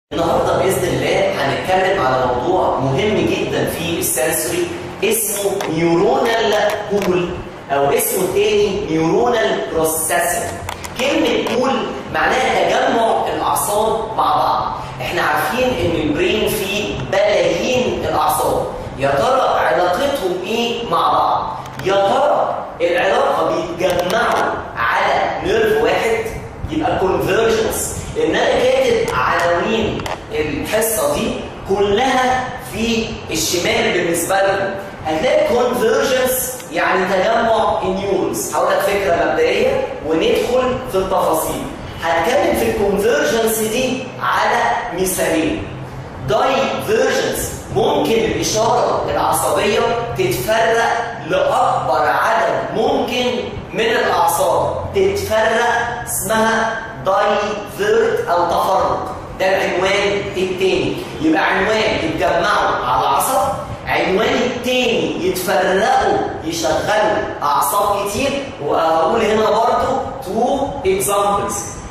النهارده باذن الله هنتكلم على موضوع مهم جدا في السنسوري اسمه نيورونال بول او اسمه التاني نيورونال بروسيسنج كلمه بول معناها تجمع الاعصاب مع بعض احنا عارفين ان البرين فيه بلايين الاعصاب يا ترى علاقتهم ايه مع بعض يا ترى العلاقه بيتجمعوا على نيرف واحد يبقى كونفرجنس لان انا كاتب عناوين الحصه دي كلها في الشمال بالنسبه لكم هتلاقي كونفرجنس يعني تجمع النيورونز هقول لك فكره مبدئيه وندخل في التفاصيل هتكلم في الكونفرجنس دي على مثالين دايفرجنس ممكن الاشاره العصبيه تتفرق لاكبر عدد ممكن من الاعصاب تتفرق اسمها دايفيرت او تفرق ده العنوان التاني يبقى عنوان يتجمعوا على عصب عنوان التاني يتفرقوا يشغلوا اعصاب كتير وهقول هنا برضو تو اكزامبلز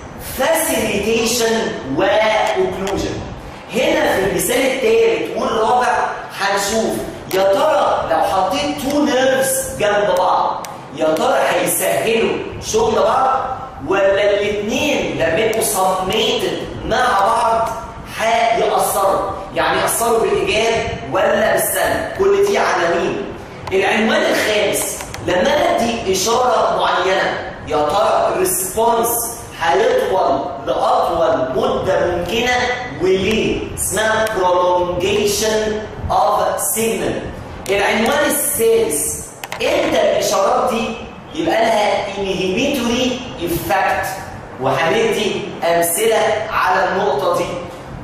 فاسيليتيشن واوكلوجن هنا في المثال الثالث والرابع هنشوف يا ترى لو حطيت تو نيرفز جنب بعض يا ترى هيسهلوا شغل بعض ولا الاثنين لما يبقوا سميتد مع بعض هيأثروا يعني يأثروا بالإيجاب ولا بالسلب كل دي عناوين العنوان الخامس لما انا ادي اشاره معينه يا ترى الريسبونس هيطول لاطول مده ممكنه وليه؟ اسمها prolongation of signal. العنوان السادس امتى الاشارات دي يبقى لها inhibitory effect وهندي امثله على النقطه دي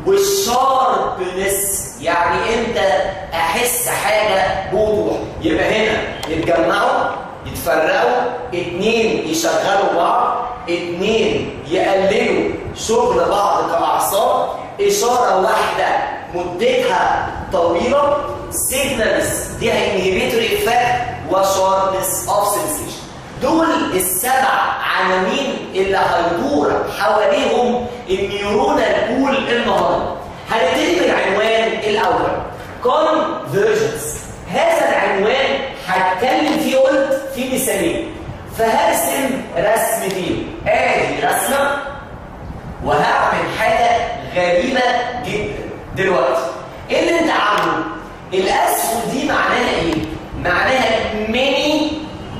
والشاربنس يعني امتى احس حاجه بوضوح يبقى هنا يتجمعوا يتفرقوا اتنين يشغلوا بعض اتنين يقللوا شغل بعض كأعصاب إشارة واحدة مدتها طويلة سيجنالز دي انهبيتوري افكت وشاربنس اوف سنسيشن دول السبع عناوين اللي هيدور حواليهم النيورونال بول النهارده هنبتدي بالعنوان الاول convergence هذا العنوان هتكلم فيه قلت في مثالين فهرسم رسمتين ادي رسمه وهعمل حاجه غريبه جدا دلوقتي ايه اللي انت عامله الاسهم دي معناها ايه معناها ميني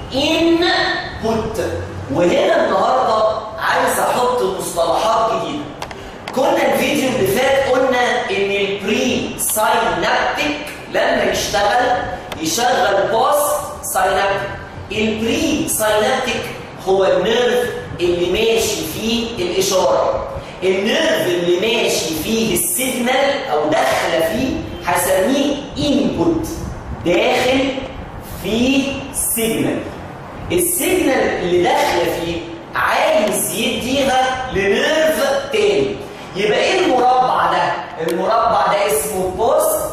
انبوت وهنا النهارده عايز احط مصطلحات جديده كنا الفيديو اللي فات قلنا ان البري ساينابتيك لما يشتغل يشغل بوست ساينابتيك البري ساينابتيك هو النيرف اللي ماشي فيه الاشاره النيرف اللي ماشي فيه السيجنال او داخله فيه هسميه انبوت داخل في سيجنال السيجنال اللي داخله فيه عايز يديها لنيرف تاني يبقى ايه المربع ده المربع ده اسمه بوست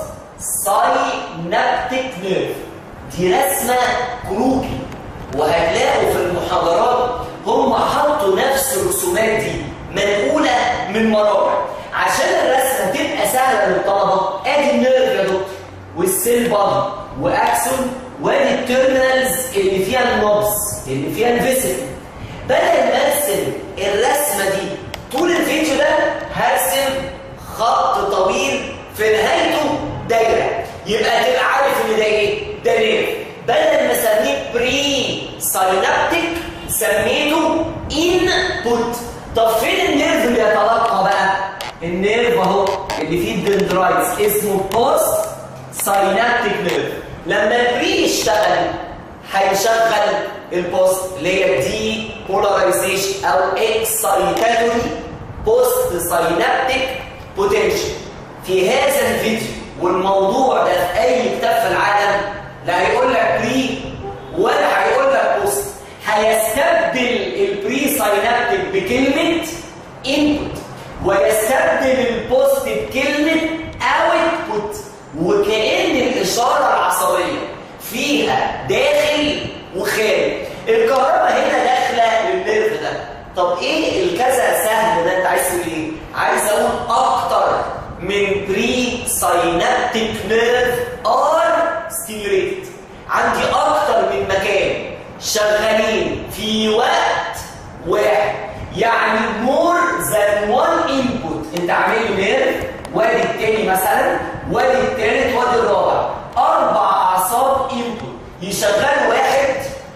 ساينابتيك نيرف دي رسمه كروكي وهتلاقوا في المحاضرات هم حطوا نفس الرسومات دي منقوله من مراجع عشان الرسمه تبقى سهله للطلبه ادي النيرف يا دكتور والسيل بادي واكسون وادي التيرمينالز اللي فيها النبض اللي فيها الفيسل بدل ما ارسم الرسمه دي طول الفيديو ده هرسم خط طويل في نهايته دايره يبقى تبقى عارف ان ده ايه؟ ده نيرف بدل ما اسميه بري ساينابتيك سميته انبوت طب فين النيرف اللي يتلقى بقى؟ النيرف اهو اللي فيه الدندرايتس اسمه بوست ساينابتيك نيرف لما البري يشتغل هيشغل البوست اللي هي دي بولاريزيشن او اكسايتاتوري بوست ساينابتيك بوتنشال في هذا الفيديو والموضوع ده في اي كتاب في العالم لا هيقول لك بري ولا هيقول لك بوست هيستبدل البري ساينابتيك بكلمه انبوت ويستبدل البوست بكلمه اوتبوت وكأن الإشارة العصبية فيها داخل وخارج الكهرباء هنا داخلة للنيرف ده طب ايه الكذا سهم ده انت عايز تقول ايه؟ عايز اقول اكتر من بري ساينابتيك نيرف ار ستيميوليتد عندي اكتر من مكان شغالين في وقت واحد يعني مور ذان وان انبوت انت عامل لي نيرف وادي التاني مثلا وادي التالت وادي الرابع اربع اعصاب انبوت يشغل واحد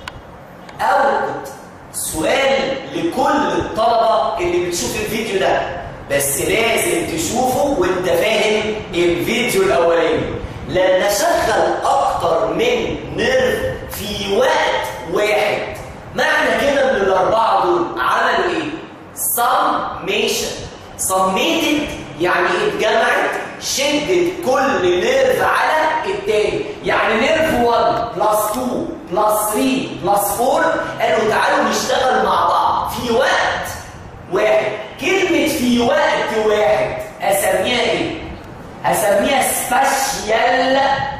اوتبوت سؤال لكل الطلبه اللي بتشوف الفيديو ده بس لازم تشوفه وانت فاهم الفيديو الاولاني لان اشغل اكتر من نيرف في وقت واحد معنى كده ان الاربعه دول عملوا ايه summation summated يعني اتجمعت شدت كل نيرف على التاني يعني نيرف 1 بلس 2 بلس 3 بلس 4 قالوا تعالوا نشتغل مع بعض في وقت واحد كلمة في وقت واحد أسميها إيه؟ أسميها سبيشال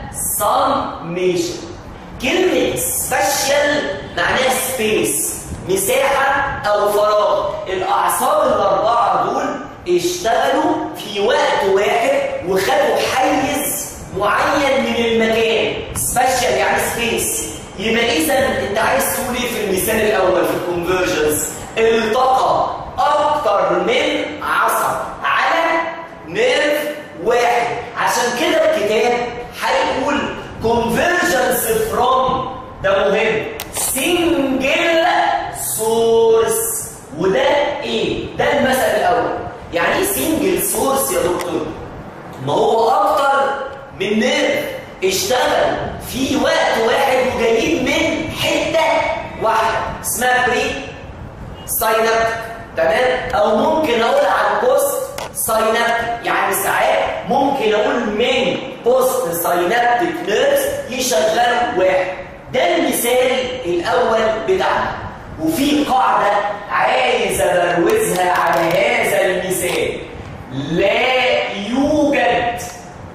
سميشن كلمة سبيشال معناها سبيس مساحة أو فراغ الأعصاب الأربعة دول اشتغلوا في وقت واحد وخدوا حيز معين من المكان سبيشال يعني سبيس يبقى إذا أنت عايز تقول إيه في المثال الأول في الكونفرجنس التقى أكتر من عصب على نيرف واحد عشان كده الكتاب هيقول convergence from ده مهم single source وده ايه؟ ده المثل الاول يعني ايه single source يا دكتور؟ ما هو اكتر من نيرف اشتغل في وقت واحد وجايين من حته واحده اسمها بري ساينابتيك تمام او ممكن اقول على البوست ساينابتيك يعني ساعات ممكن اقول من بوست ساينابتيك نيرفز يشغلوا واحد ده المثال الاول بتاعنا وفي قاعده عايز ابروزها على هذا المثال لا يوجد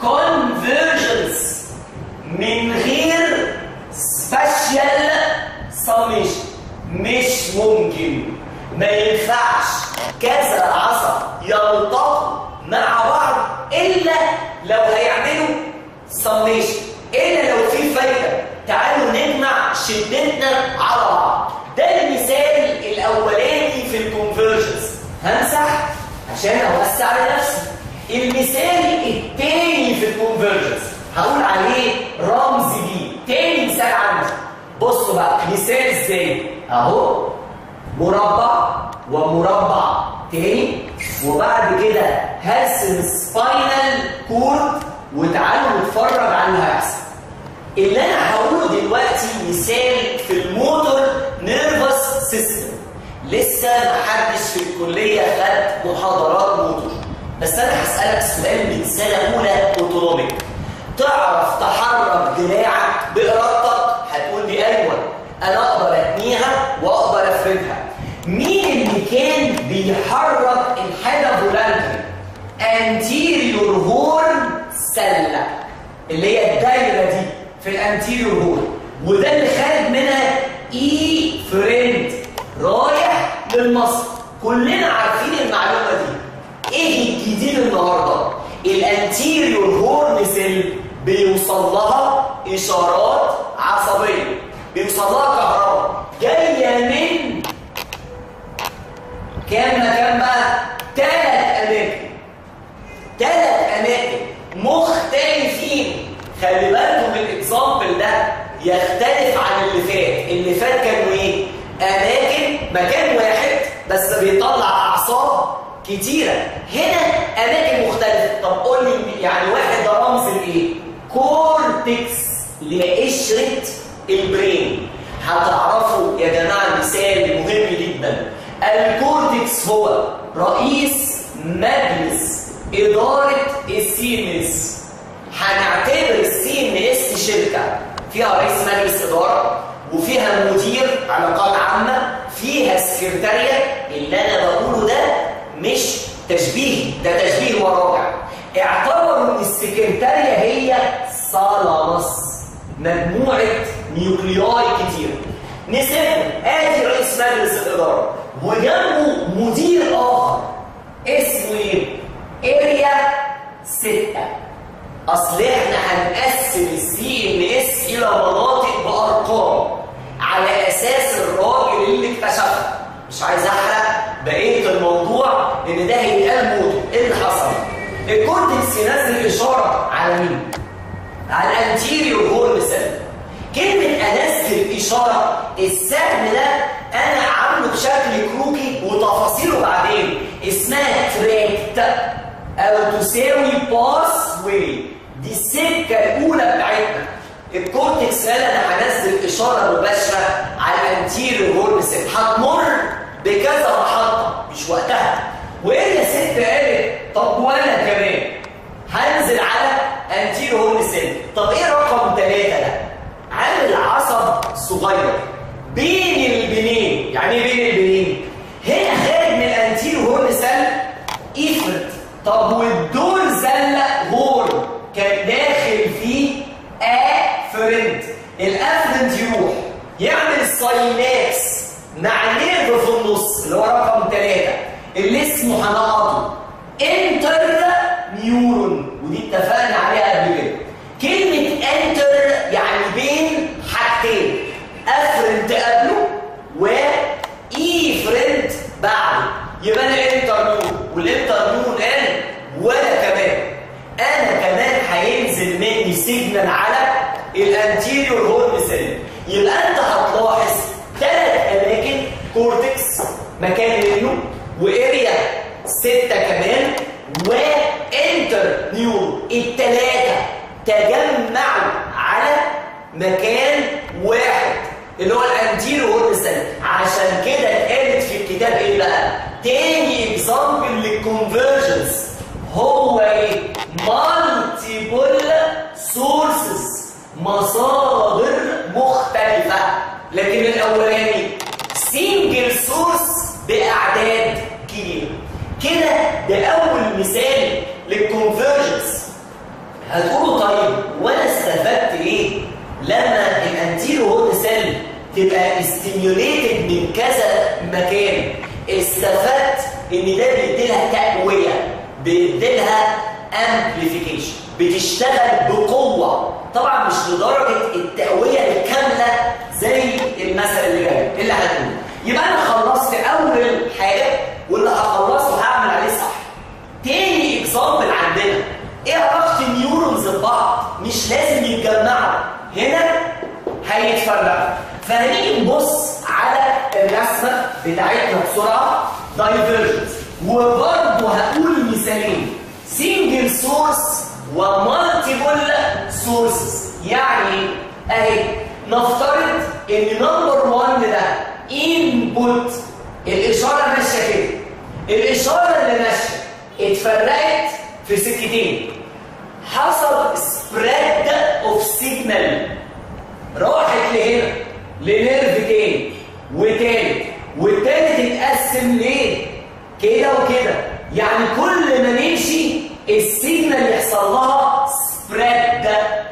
convergence من غير سبيشال سميشن مش ممكن ما ينفعش كذا عصب يلتقوا مع بعض الا لو هيعملوا سميشن الا لو في فايده تعالوا نجمع شدتنا على بعض ده المثال الاولاني في الكونفرجنس همسح عشان اوسع لنفسي المثال الثاني في الكونفرجنس هقول عليه رمز بي تاني مثال عندي بصوا بقى مثال ازاي اهو مربع ومربع تاني وبعد كده هرسم سباينال كورد وتعالوا نتفرج على اللي هيحصل اللي انا هقوله دلوقتي مثال في الموتور نيرفس سيستم لسه محدش في الكليه خد محاضرات موتور بس انا هسالك سؤال من سنه اولى اوتونوميك تعرف تحرك دراعك بارادتك هتقول لي ايوه انا اقدر اتنيها واقدر افردها مين اللي كان بيحرك الحاجه فولانتري انتيريور هورن سله اللي هي الدايره دي في الانتيريور هورن وده اللي خارج منها اي فريند رايح للمصر كلنا عارفين المعلومه دي ايه الجديد النهارده الانتيريور هورن سيل بيوصل لها اشارات عصبيه بيوصل لها كهرباء جايه من كام مكان بقى ثلاث اماكن ثلاث اماكن مختلفين خلي بالكم الاكزامبل ده يختلف عن اللي فات اللي فات كانوا ايه اماكن مكان واحد بس بيطلع اعصاب كتيره هنا اماكن مختلفه طب قول لي يعني واحد ده رمز الايه كورتكس لقشره البرين هتعرفوا يا جماعه مثال مهم جدا الكورتكس هو رئيس مجلس اداره السي ام اس هنعتبر السي ام اس شركه فيها رئيس مجلس اداره وفيها مدير علاقات عامه فيها سكرتاريه اللي انا بقوله ده مش تشبيه ده تشبيه ورائع اعتبروا ان السكرتاريه هي صلمس مجموعه نيوكلياي كتير نسيبهم ادي رئيس مجلس الاداره وجنبه مدير اخر اسمه ايه؟ اريا ستة اصل احنا هنقسم السي ان اس الى مناطق بارقام على اساس الراجل اللي اكتشفها مش عايز احرق بقيه الموضوع ان ده هيتقال موته ايه اللي حصل الكورتكس ينزل اشاره على مين على الانتيريور هورن سيل كلمه انزل اشاره السهم ده انا عامله بشكل كروكي وتفاصيله بعدين اسمها تراكت او تساوي باس واي دي السكه الاولى بتاعتنا الكورتكس قال انا هنزل اشاره مباشره على الانتيريور هورن سيل هتمر بكذا محطه مش وقتها وهي ست قالت طب وانا كمان هنزل على انتيريور هورن سيل طب ايه رقم ثلاثه ده؟ عامل عصب صغير بين البنين يعني ايه بين البنين؟ هنا خارج من الانتيريور هورن سيل افرت طب والدول زلق هورن كان داخل فيه افرنت الافرنت يروح يعمل سايناكس مع نيرف في النص اللي هو رقم ثلاثة اللي اسمه هنقضه انتر نيورون ودي اتفقنا عليها قبل كده كلمة انتر يعني بين حاجتين افرنت قبله و ايفرنت بعده يبقى انا انتر نيورون والانتر نيورون قال وانا كمان انا كمان هينزل مني سيجنال على الانتيريور هورن سيل يبقى انت هتلاحظ ثلاث اماكن كورتكس مكان منه واريا ستة كمان وانتر نيورون الثلاثة تجمعوا على مكان واحد اللي هو الانتيريور هورن سيل عشان كده اتقالت في الكتاب ايه بقى؟ تاني اكزامبل للكونفرجنس هو ايه؟ مالتيبل سورسز مصادر مختلفة لكن الأولاني سنجل سورس بأعداد كبيرة كده ده أول مثال للكونفرجنس هتقولوا طيب وأنا استفدت إيه لما الانتيرو هورن سيل تبقى استيميوليتد من كذا مكان استفدت ان ده بيديلها تقويه بيديلها امبليفيكيشن بتشتغل بقوه طبعا مش لدرجه التقويه الكامله زي المثل اللي جاي اللي هنقوله يبقى انا خلصت اول حاجه واللي هخلصه هعمل عليه صح تاني اكزامبل عندنا ايه علاقه النيورونز ببعض مش لازم يتجمعوا هنا هيتفرقوا فهنيجي نبص على الرسمه بتاعتنا بسرعه دايفرجنس وبرضه هقول مثالين سنجل سورس ومالتيبل سورسز يعني اهي نفترض ان نمبر 1 ده انبوت الاشاره ماشيه كده الاشاره اللي ماشيه اتفرقت في سكتين حصل سبريد اوف سيجنال راحت لهنا لنيرف تاني وتالت والتالت اتقسم ليه كده وكده يعني كل ما نمشي السيجنال يحصل لها سبريد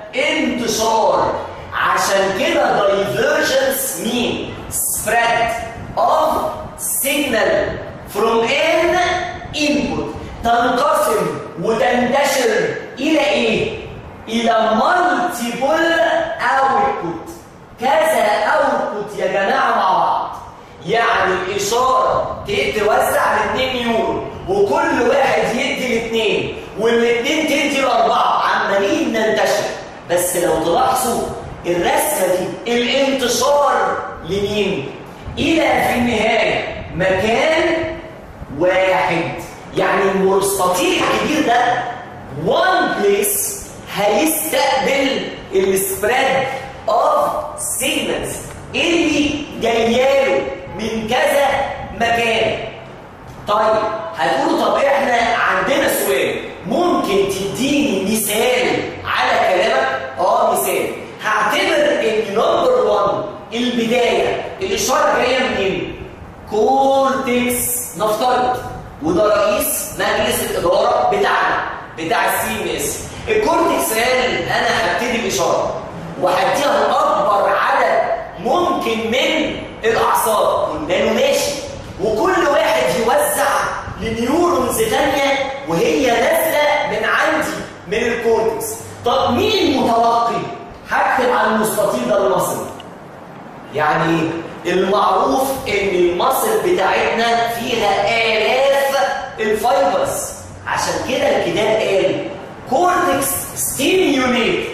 انتشار عشان كده دايفرجنس مين سبريد اوف سيجنال فروم ان انبوت تنقسم وتنتشر الى ايه الى مالتيبل اوتبوت كذا اوتبوت يا جماعه مع بعض يعني الاشاره توزع لاثنين نيورون وكل واحد يدي لاثنين والاثنين تدي لاربعه عمالين ننتشر بس لو تلاحظوا الرسمه دي الانتشار لمين؟ الى في النهايه مكان واحد يعني المستطيل الكبير ده one place هيستقبل السبريد اوف سيجنالز اللي جاياله من كذا مكان طيب هتقولوا طب احنا عندنا سؤال ممكن تديني مثال على كلامك اه مثال هعتبر ان نمبر 1 البدايه الاشاره جايه منين كورتكس نفترض وده رئيس مجلس الاداره بتاعنا بتاع السي ام اس الكورتكس قال انا هبتدي الاشاره وهديها لاكبر عدد ممكن من الاعصاب قلنا له ماشي وكل واحد يوزع لنيورونز ثانيه وهي نازله من عندي من الكورتكس طب مين المتلقي هكتب على المستطيل ده المصري يعني المعروف ان المصل بتاعتنا فيها آلاف الفايبرز عشان كده الكتاب قال كورتكس ستيميوليت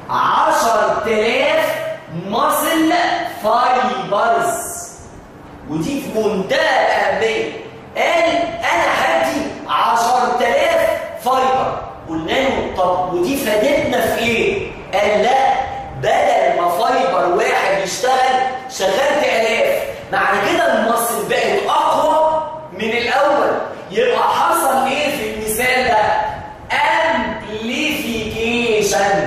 10000 ماسل فايبرز ودي في منتهى الأهمية قال أنا هدي 10000 فايبر قلنا له طب ودي فادتنا في إيه؟ قال لا بدل ما فايبر واحد يشتغل شغلت آلاف معنى كده المصل بقت أقوى من الأول يبقى حصل إيه في المثال ده؟ امبليفيكيشن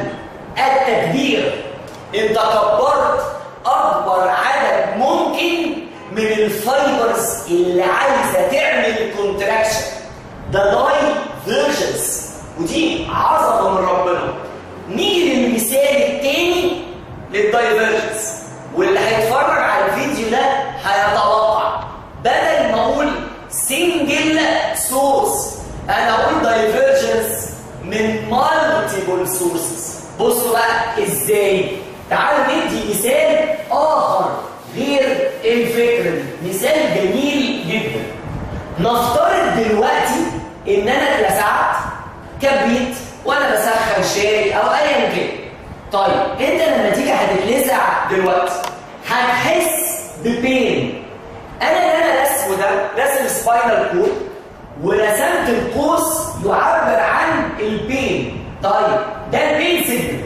التكبير انت كبرت اكبر عدد ممكن من الفايبرز اللي عايزه تعمل كونتراكشن ده داي فيرجنز ودي عظمه من ربنا نيجي للمثال الثاني للدايفرجنس واللي هيتفرج على الفيديو ده هيتوقع بدل ما اقول سنجل سورس انا اقول دايفرجنس من مالتيبل سورسز بصوا بقى ازاي تعالوا ندي مثال اخر غير الفكره دي مثال جميل جدا نفترض دلوقتي ان انا اتلسعت كبريت وانا بسخن شاي او ايا كان طيب انت لما تيجي هتتلسع دلوقتي هتحس ببين انا اللي انا رسمه ده رسم سباينال كود ورسمت القوس يعبر عن البين طيب ده البين سيجنال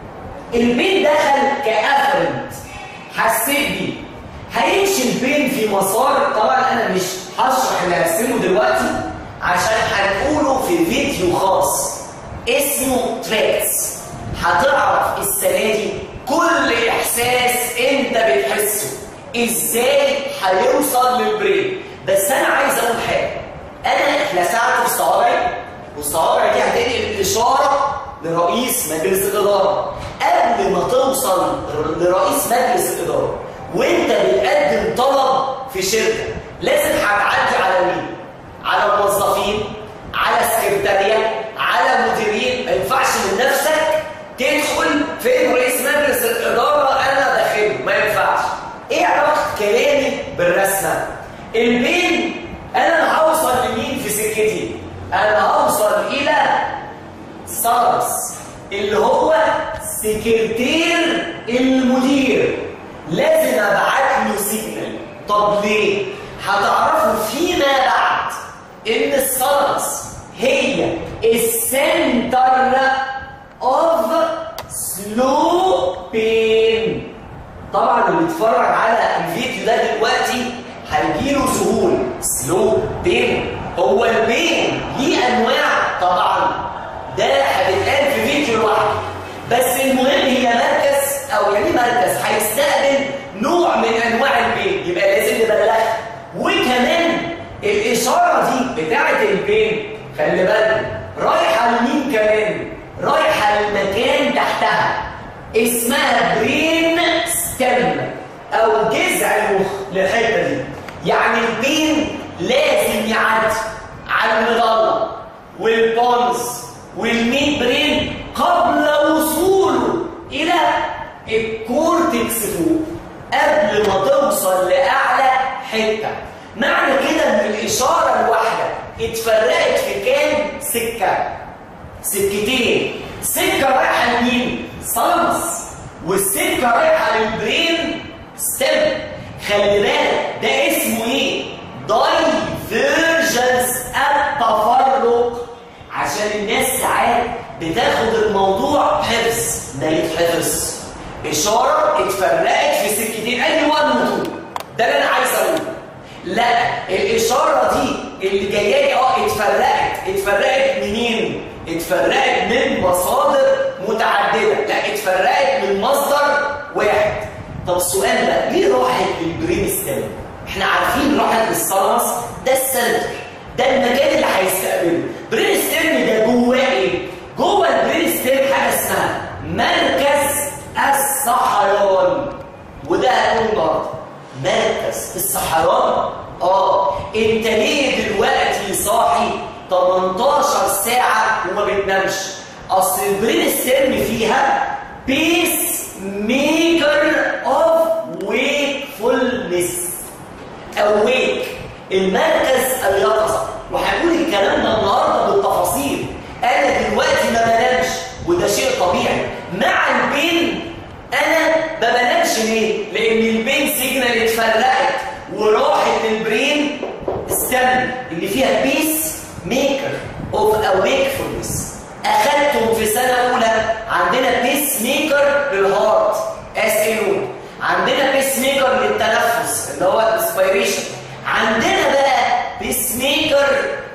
البين دخل كافرنت حسيت بيه هيمشي البين في مسار طبعا انا مش هشرح اللي هرسمه دلوقتي عشان هنقوله في فيديو خاص اسمه تراكس هتعرف السنه دي كل احساس انت بتحسه ازاي هيوصل للبرين بس انا عايز اقول حاجه انا اتلسعت في صوابعي والصوابع دي هتنقل اشاره لرئيس مجلس الاداره قبل ما توصل لرئيس مجلس الاداره وانت بتقدم طلب في شركه لازم هتعدي على مين؟ على الموظفين على السكرتاريه على مديرين ما ينفعش من نفسك تدخل فين رئيس مجلس الاداره انا داخله ما ينفعش ايه علاقه كلامي بالرسمه؟ البين انا هوصل لمين في سكتي؟ انا هوصل الى سارس اللي هو سكرتير المدير لازم ابعت له سيجنال طب ليه هتعرفوا فيما بعد ان السارس هي السنتر اوف سلو بين طبعا اللي بيتفرج على الفيديو ده دلوقتي هيجيله ذهول سلو بين هو البين ليه انواع طبعا ده هتتقال في فيديو لوحده بس المهم هي مركز او يعني مركز هيستقبل نوع من انواع البين يبقى لازم نبلغها وكمان الاشاره دي بتاعه البين خلي بالك رايحه لمين كمان رايحه لمكان تحتها اسمها برين ستيم او جذع المخ للحته دي يعني البين لازم يعدي على المظله والبونز والميد برين قبل وصوله الى الكورتكس فوق قبل ما توصل لاعلى حته معنى كده ان الاشاره الواحده اتفرقت في كام سكه سكتين سكه رايحه لمين صلص والسكه رايحه للبرين ستيم خلي بالك ده اسمه ايه دايفيرجنس التفرق عشان الناس ساعات بتاخد الموضوع حفظ ده يتحفظ اشاره اتفرقت في سكتين ادي 1 و 2 ده اللي انا عايز اقوله لا الاشاره دي اللي جايه لي اه اتفرقت اتفرقت منين اتفرقت من مصادر متعدده لا اتفرقت من مصدر واحد طب السؤال بقى ليه راحت للبرين ستيم احنا عارفين راحت للصلص ده السنتر ده المكان اللي هيستقبله برين ستيم ده جواه ايه جوه البرين ستيم حاجه اسمها مركز الصحيان وده هنقول النهارده مركز الصحيان اه انت ليه دلوقتي صاحي 18 ساعه وما بتنامش اصل البرين ستيرم فيها بيس ميكر اوف ويكفولنس اويك المركز اليقظه وهنقول الكلام ده النهارده بالتفاصيل انا دلوقتي ما بنامش وده شيء طبيعي مع البين انا ما بنامش ليه لان البين سيجنال اتفرقت وراحت للبرين استنى اللي فيها بيس ميكر اوف اويكفولنس اخدتم في سنه اولى عندنا بيس ميكر للهارت اس ال عندنا بيس ميكر للتنفس اللي هو الاسبيريشن عندنا بقى بيس ميكر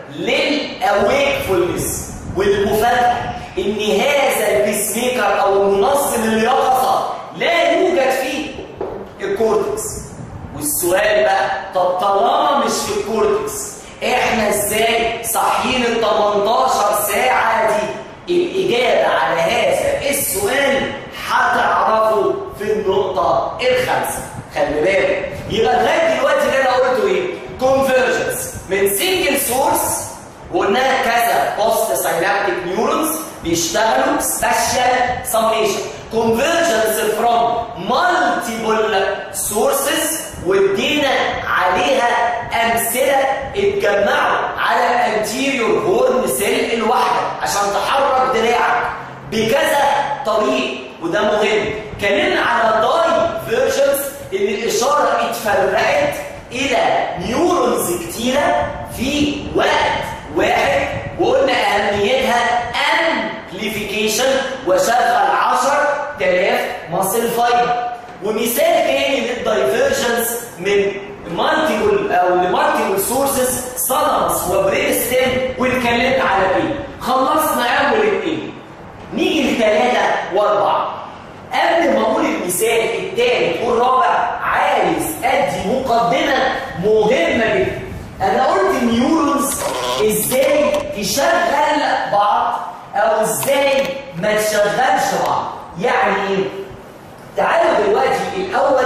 للاويكفولنس والمفاجاه ان هذا البيس ميكر او المنظم اليقظه لا يوجد فيه الكورتكس والسؤال بقى طب طالما مش في الكورتكس احنا ازاي صاحيين ال 18 ساعه دي الاجابه على هذا السؤال هتعرفه في النقطه الخامسه خلي بالك يبقى لغايه دلوقتي اللي انا قلته ايه كونفرجنس من سنجل سورس وقلناها كذا بوست ساينابتيك نيورونز بيشتغلوا سبيشال سميشن كونفرجنس فروم مالتيبل سورسز وادينا عليها امثله اتجمعوا على الانتيريور هورن سيل الواحده عشان تحرك دراعك بكذا طريق وده مهم اتكلمنا على الداي فيرجنز ان الاشاره اتفرقت الى نيورونز كتيره في وقت واحد وقلنا اهميتها امبليفيكيشن وشغل 10000 ماسل فايبر ومثال تاني للدايفرجنس من مالتيبل او لمالتيبل سورسز سالمس وبرين ستيم واتكلمنا على ايه خلصنا اول اثنين نيجي لثلاثه واربعه قبل ما اقول المثال الثالث والرابع عايز ادي مقدمه مهمه جدا انا قلت النيورونز ازاي تشغل بعض او ازاي ما تشغلش بعض يعني ايه تعالوا دلوقتي الاول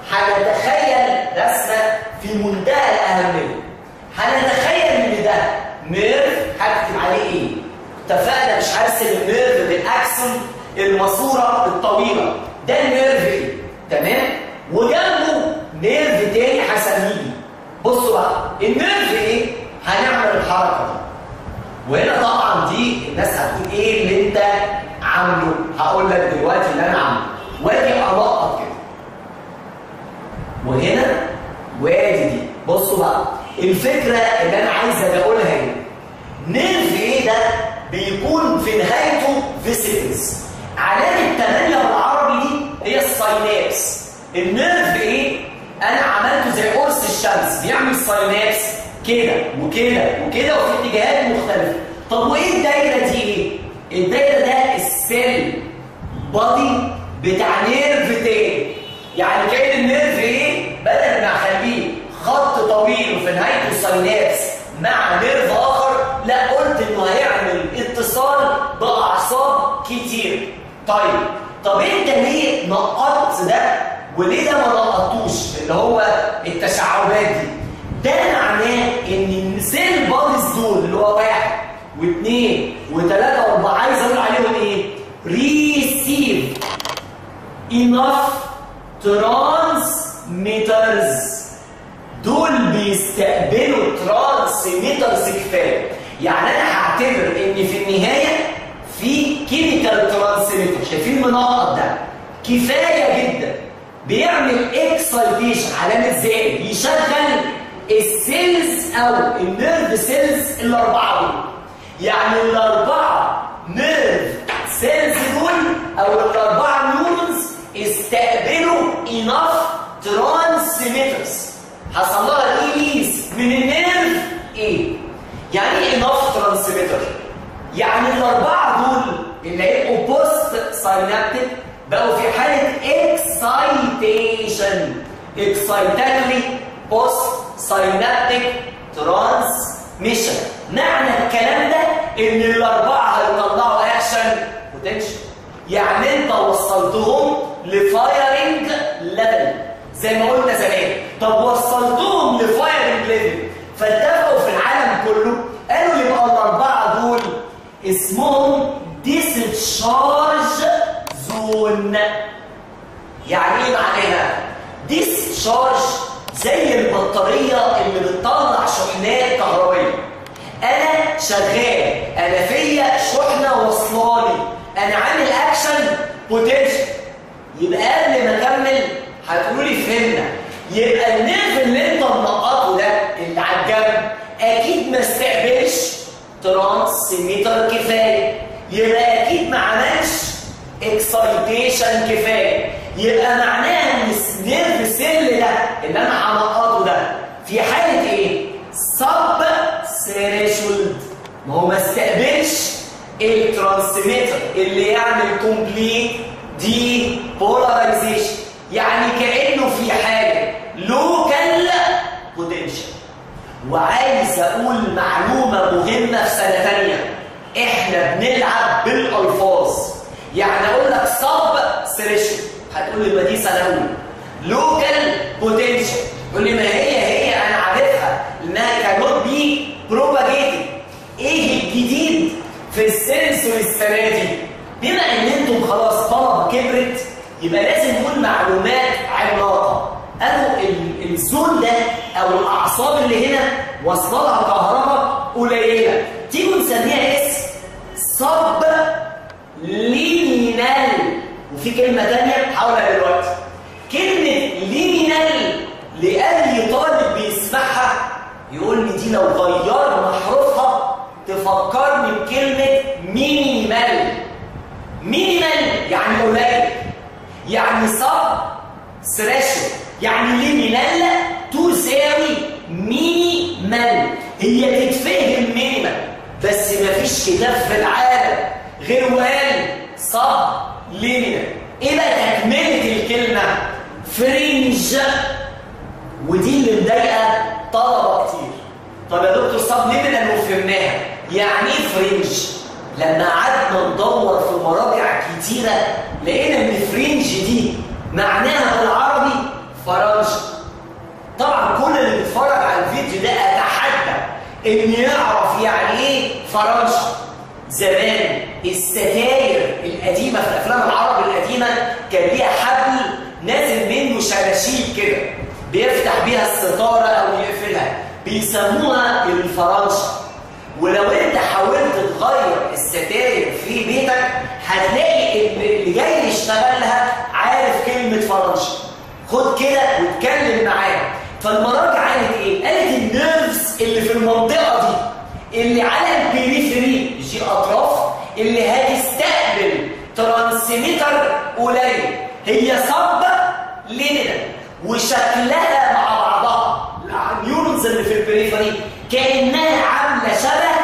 هنتخيل رسمه في منتهى الاهميه هنتخيل ان ده نيرف هكتب عليه ايه اتفقنا مش هرسم النيرف بالاكسون الماسوره الطويله ده النيرف ايه تمام وجنبه نيرف تاني هسميه بصوا بقى النيرف ايه هنعمل الحركه دي وهنا طبعا دي الناس هتقول ايه اللي انت عامله هقول لك دلوقتي اللي انا عامله واجي القط كده وهنا وادي دي بصوا بقى الفكره اللي انا عايز اقولها هنا نيرف ايه ده بيكون في نهايته فيسيكلز علامه 8 بالعربي دي هي الساينابس النيرف ايه انا عملته زي قرص الشمس بيعمل ساينابس كده وكده وكده وفي اتجاهات مختلفه طب وايه الدايره دي ايه الدايره ده السيل بادي بتاع نيرف تاني يعني كان النيرف ايه بدل ما اخليه خط طويل وفي نهايته ساينابس مع نيرف اخر لا قلت انه هيعمل اتصال باعصاب كتير طيب طب انت ليه نقطت ده وليه ده ما نقطوش اللي هو التشعبات دي ده معناه ان السيل باديز دول اللي هو واحد واثنين وثلاثه واربعه عايز اقول عليهم ايه؟ ريسيف enough transmitters دول بيستقبلوا ترانسميترز كفايه يعني انا هعتبر ان في النهايه في كيميكال ترانسميتر شايفين المنقط ده كفايه جدا بيعمل اكسايتيشن علامه زائد يشغل السيلز او النيرف سيلز الاربعه دول يعني الاربعه نيرف سيلز دول او الاربعه نيورونز استقبلوا اناف ترانسميترز حصل لها ريليز من النيرف ايه يعني ايه اناف ترانسميتر يعني الاربعه دول اللي هيبقوا بوست ساينابتيك بقوا في حاله اكسايتيشن اكسايتاتوري بوست ساينابتيك ترانسميشن معنى الكلام ده ان الاربعه هيطلعوا اكشن بوتنشال يعني انت وصلتهم لفايرنج ليفل زي ما قلنا زمان طب وصلتهم لفايرنج ليفل فاتفقوا في العالم كله قالوا يبقى الاربعه دول اسمهم discharge zone يعني ايه معناها discharge زي البطاريه اللي بتطلع شحنات كهربائيه انا شغال انا فيا شحنه واصلالي انا عامل اكشن بوتنشال يبقى قبل ما اكمل هتقولوا لي فهمنا يبقى النيرف اللي انت منقطه ده اللي على الجنب اكيد ما استقبلش ترانسميتر كفايه يبقى اكيد ما عملش اكسايتيشن كفايه يبقى معناها ان النيرف سيل ده اللي انا هنقطه ده في حاله ايه؟ سب ثريشولد ما هو ما استقبلش الترانسميتر اللي يعمل كومبليت دي بولاريزيشن يعني كانه في حاجه لوكال بوتنشال وعايز اقول معلومه مهمه في سنه ثانيه احنا بنلعب بالالفاظ يعني اقول لك صب سريشن هتقول لي ما دي سنه اولى لوكال بوتنشال تقول لي ما هي هي انا عارفها انها كانوت بي بروباجيتد ايه الجديد في السنسور السنه دي بما ان انتم خلاص طلبه كبرت يبقى لازم نقول معلومات عملاقه قالوا الزون ده او الاعصاب اللي هنا واصله لها كهرباء قليله تيجوا نسميها اسم صب ليمينال وفي كلمه ثانيه هقولها دلوقتي كلمه ليمينال لاي طالب بيسمعها يقول لي دي لو غيرنا حروفها تفكرني بكلمه مينيمال مينيمال يعني قليل يعني صب سراشو يعني ليمينال تساوي مينيمال هي تتفهم مينيمال بس مفيش كتاب في العالم غير وقال صب ليمينال ايه بقى تكمله الكلمه فرنج ودي اللي مضايقه طلبه كتير طب يا دكتور صب ليمينال وفهمناها يعني ايه فرنج لما قعدنا ندور في مراجع كتيره لقينا ان فرنج دي معناها بالعربي فرنش طبعا كل اللي بيتفرج على الفيديو ده اتحدى ان يعرف يعني ايه فرنش زمان الستاير القديمه في الافلام العربي القديمه كان ليها حبل نازل منه شراشيب كده بيفتح بيها الستاره او يقفلها بيسموها الفرنشه ولو انت حاولت تغير الستاير في بيتك هتلاقي اللي جاي يشتغلها عارف كلمه فرنشه خد كده واتكلم معاه فالمراجع قالت ايه؟ قالت النيرفز اللي في المنطقه دي اللي على البريفري دي اطراف اللي هتستقبل ترانسميتر قليل هي صبه لينينا وشكلها مع بعضها النيورونز اللي في البريفري كانها عامله شبه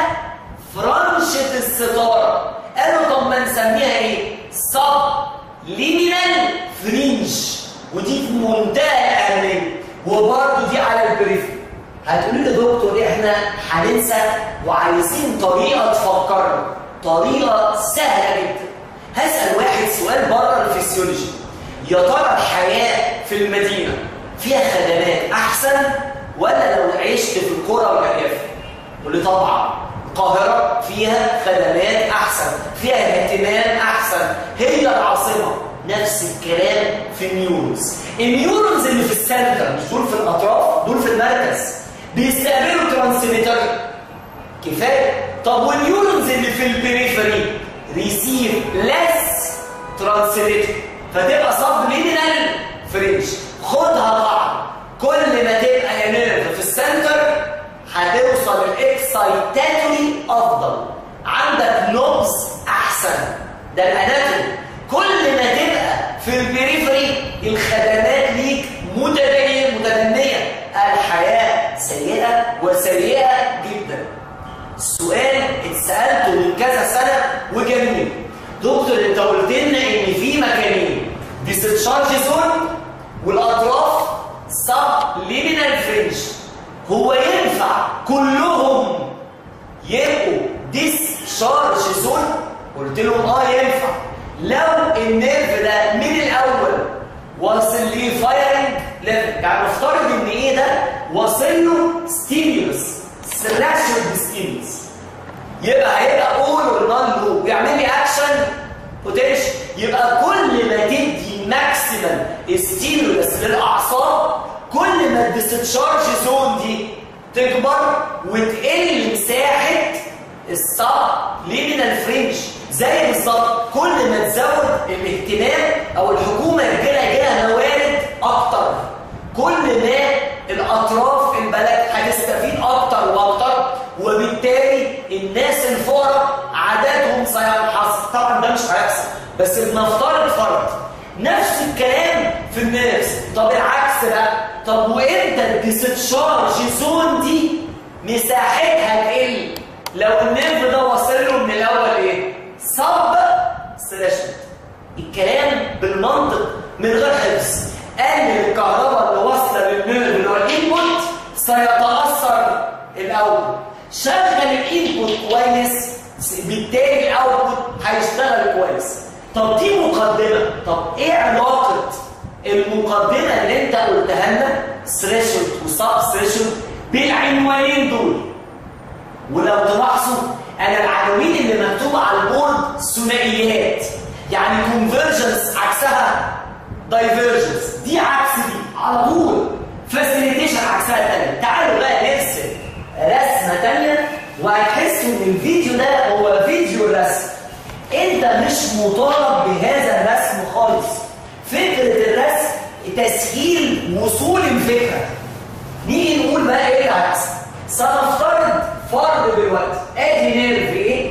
فرنشه الستاره قالوا طب ما نسميها ايه؟ صب ليمينال فرنج ودي في منتهى الاهميه وبرضه دي على البريفري هتقولوا لي يا دكتور احنا هننسى وعايزين طريقه تفكرنا طريقه سهله جدا هسال واحد سؤال بره الفسيولوجي يا ترى الحياه في المدينه فيها خدمات احسن ولا لو عشت في القرى والارياف يقول لي طبعا القاهره فيها خدمات احسن فيها اهتمام احسن هي العاصمه نفس الكلام في النيورونز النيورونز اللي في السنتر مش دول في الاطراف دول في المركز بيستقبلوا ترانسميتر كفايه طب والنيورونز اللي في البريفري ريسيف ليس ترانسميتر فتبقى سب ليمينال فرنش خدها قاعده كل ما تبقى يا نيرف في السنتر هتوصل الاكسايتاتوري افضل عندك نوبز احسن ده الاناتومي كل ما تبقى في البريفري الخدمات ليك متدنيه متدنيه الحياه سيئه وسيئه جدا السؤال اتسالته من كذا سنه وجميل دكتور انت قلت لنا ان في مكانين ديستشارج زون والاطراف سب ليمينال فرنج هو ينفع كلهم يبقوا ديسشارج زون قلت لهم اه ينفع لو النيرف ده من الاول واصل ليه فايرنج ليفل يعني نفترض ان ايه ده واصل له ستيمولس سلاشر ستيمولس يبقى هيبقى اول اور نون لوب ويعمل لي اكشن بوتنشال يبقى كل ما تدي ماكسيمم ستيمولس للاعصاب كل ما الديستشارج زون دي تكبر وتقل مساحه الصب ليمينال فرنج زي بالظبط كل ما تزود الاهتمام او الحكومه يجيلها جايه موارد اكتر كل ما الاطراف البلد هتستفيد اكتر واكتر وبالتالي الناس الفقراء عددهم سينحصر طبعا ده مش هيحصل بس بنفترض فرض نفس الكلام في الناس طب العكس بقى طب وامتى الديستشارج زون دي مساحتها تقل لو النيرف ده وصل له من الاول ايه صب ثريشولد الكلام بالمنطق من غير حفظ قلل الكهرباء اللي واصله للنيرف اللي هو الانبوت سيتاثر الاول شغل الانبوت كويس بالتالي الاوتبوت هيشتغل كويس طب دي مقدمه طب ايه علاقه المقدمه اللي انت قلتها لنا ثريشولد وسب ثريشولد بالعنوانين دول ولو تلاحظوا انا العناوين اللي مكتوبه على البورد ثنائيات يعني كونفرجنس عكسها دايفرجنس دي عكس دي على طول فاسيليتيشن عكسها الثانيه تعالوا بقى نرسم رسمه ثانيه وهتحسوا ان الفيديو ده هو فيديو الرسم انت مش مطالب بهذا الرسم خالص فكره الرسم تسهيل وصول الفكره نيجي نقول بقى ايه العكس سنفترض فرض دلوقتي ادي نيرف ايه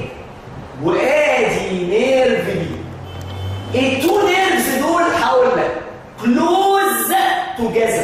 وادي نيرف بي التو نيرفز دول هقول لك كلوز توجذر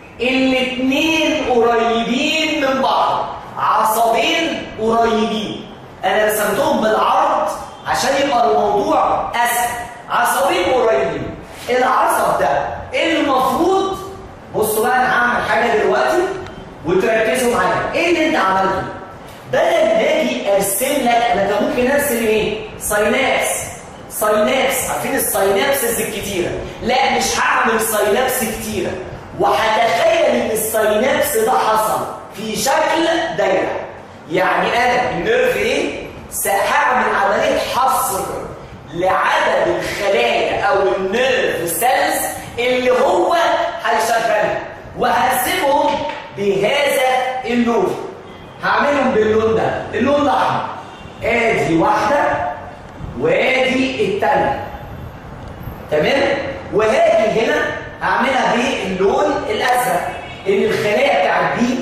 الاثنين قريبين من بعض عصبين قريبين انا رسمتهم بالعرض عشان يبقى الموضوع اسهل عصبين قريبين العصب ده المفروض بصوا بقى انا هعمل حاجه دلوقتي وتركزوا معايا ايه اللي انت عملته بدل ما اجي ارسم لك انا كان ممكن ارسم ايه ساينابس ساينابس عارفين الساينابسز الكتيره لا مش هعمل ساينابس كتيره وهتخيل ان الساينابس ده حصل في شكل دايره يعني انا النيرف ايه هعمل عمليه حصر لعدد الخلايا او النيرف سيلز اللي هو هيشغلها وهرسمهم بهذا اللون هعملهم باللون ده اللون الاحمر ادي واحده وادي الثانيه تمام وهاجي هنا هعملها باللون الازرق ان الخلايا بتاعت دي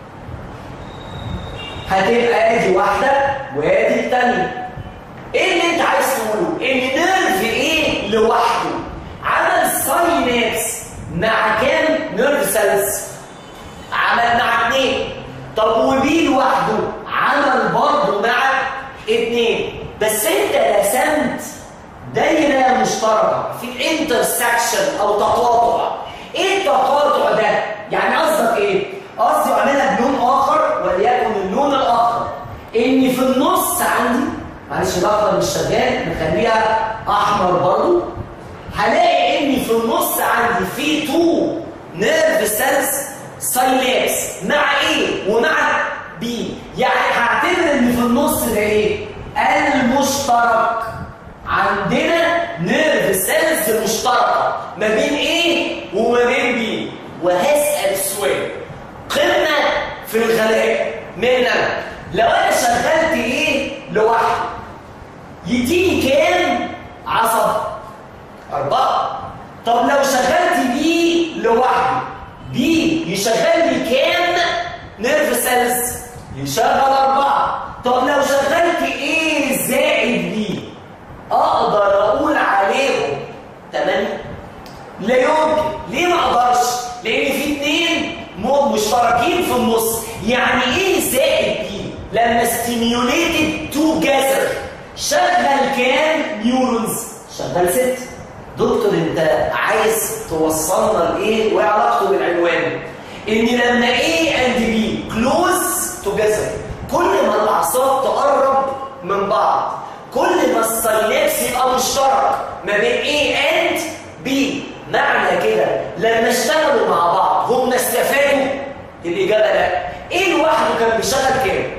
هتبقى ادي واحده وادي الثانيه ايه اللي انت عايز تقوله ان نيرف ايه لوحده عمل ساينابس مع كام نيرف سيلز عمل مع اثنين طب وبي لوحده عمل برضه مع اثنين بس انت رسمت دايره مشتركه في انترسكشن او تقاطع ايه التقاطع ده يعني قصدك ايه قصدي اعملها بلون اخر وليكن اللون الاخر ان في النص عندي معلش الاخضر مش شغال نخليها احمر برضه هلاقي ان في النص عندي في تو نيرف سيلز ساينابس مع ايه ومع بي يعني هعتبر ان في النص ده ايه المشترك عندنا نيرف سيلز مشتركه ما بين ايه وما بين بي وهسال سؤال قمه في الغلاء من انا لو انا شغلت ايه لوحدي يديني كام عصب أربعة طب لو شغلت بي لوحدي بي يشغل لي كام نيرف سيلز يشغل أربعة طب لو شغلت ايه زائد بي اقدر اقول عليهم تمانية لا يمكن ليه ما اقدرش لان في اتنين مشتركين في النص يعني ايه زائد بي لما stimulated together شغل كام نيورونز شغل ست دكتور انت عايز توصلنا لايه وايه علاقته بالعنوان ان لما A and B close together كل ما الاعصاب تقرب من بعض كل ما الساينابس يبقى مشترك ما بين A and B معنى كده لما اشتغلوا مع بعض هم استفادوا الاجابه لا ايه لوحده كان بيشتغل كام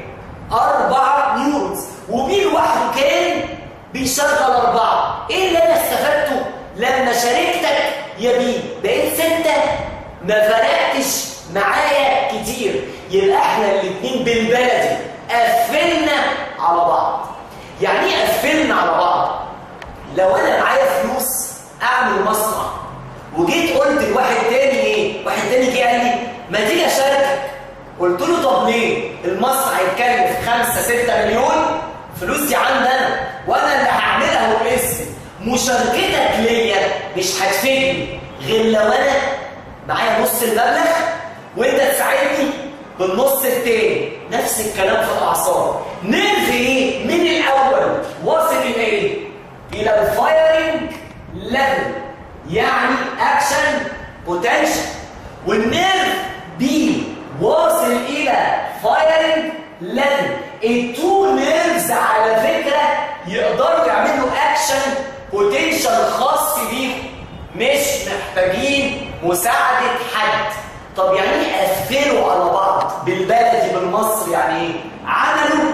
أربعة نيورونز وبي لوحده كان بيشغل أربعة إيه اللي أنا استفدته لما شاركتك يا بي بقيت ستة ما فرقتش معايا كتير يبقى احنا الاتنين بالبلدي قفلنا على بعض يعني ايه قفلنا على بعض لو انا معايا فلوس اعمل مصنع وجيت قلت لواحد تاني ايه واحد تاني جه قال لي ما تيجي اشاركك قلت له طب ليه المصنع يتكلف 5 6 مليون فلوس دي عندي انا وانا اللي هعملها وباسمي مشاركتك ليا مش هتفيدني غير لو انا معايا نص المبلغ وانت تساعدني بالنص التاني نفس الكلام في الاعصاب نرف ايه من الاول واصل الى ايه الى الفايرنج ليفل يعني اكشن بوتنشال والنيرف بي واصل الى فايرنج ليفل التو نيرفز على فكره يقدروا يعملوا اكشن بوتنشال خاص بيهم مش محتاجين مساعده حد طب يعني ايه قفلوا على بعض بالبلدي بالمصري يعني ايه عملوا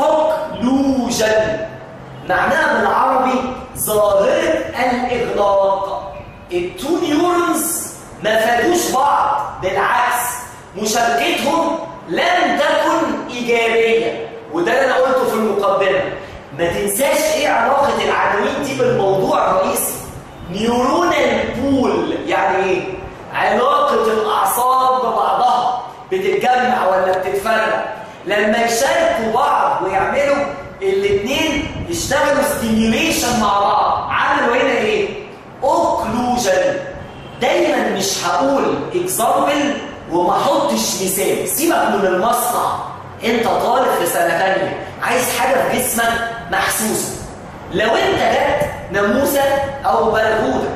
اوكلوجن معناها بالعربي ظاهره الاغلاق التو نيورونز ما فادوش بعض بالعكس مشاركتهم لم تكن ايجابيه وده اللي انا قلته في المقدمه ما تنساش ايه علاقه العناوين دي بالموضوع الرئيسي نيورونال بول يعني ايه علاقه الاعصاب ببعضها بتتجمع ولا بتتفرق لما يشاركوا بعض ويعملوا الاثنين يشتغلوا ستيميوليشن مع بعض عملوا هنا ايه اوكلوجن دايما مش هقول اكزامبل وما احطش مثال سيبك من المصنع انت طالب في سنه ثانيه عايز حاجه في جسمك محسوسه لو انت جت ناموسه او برغوثه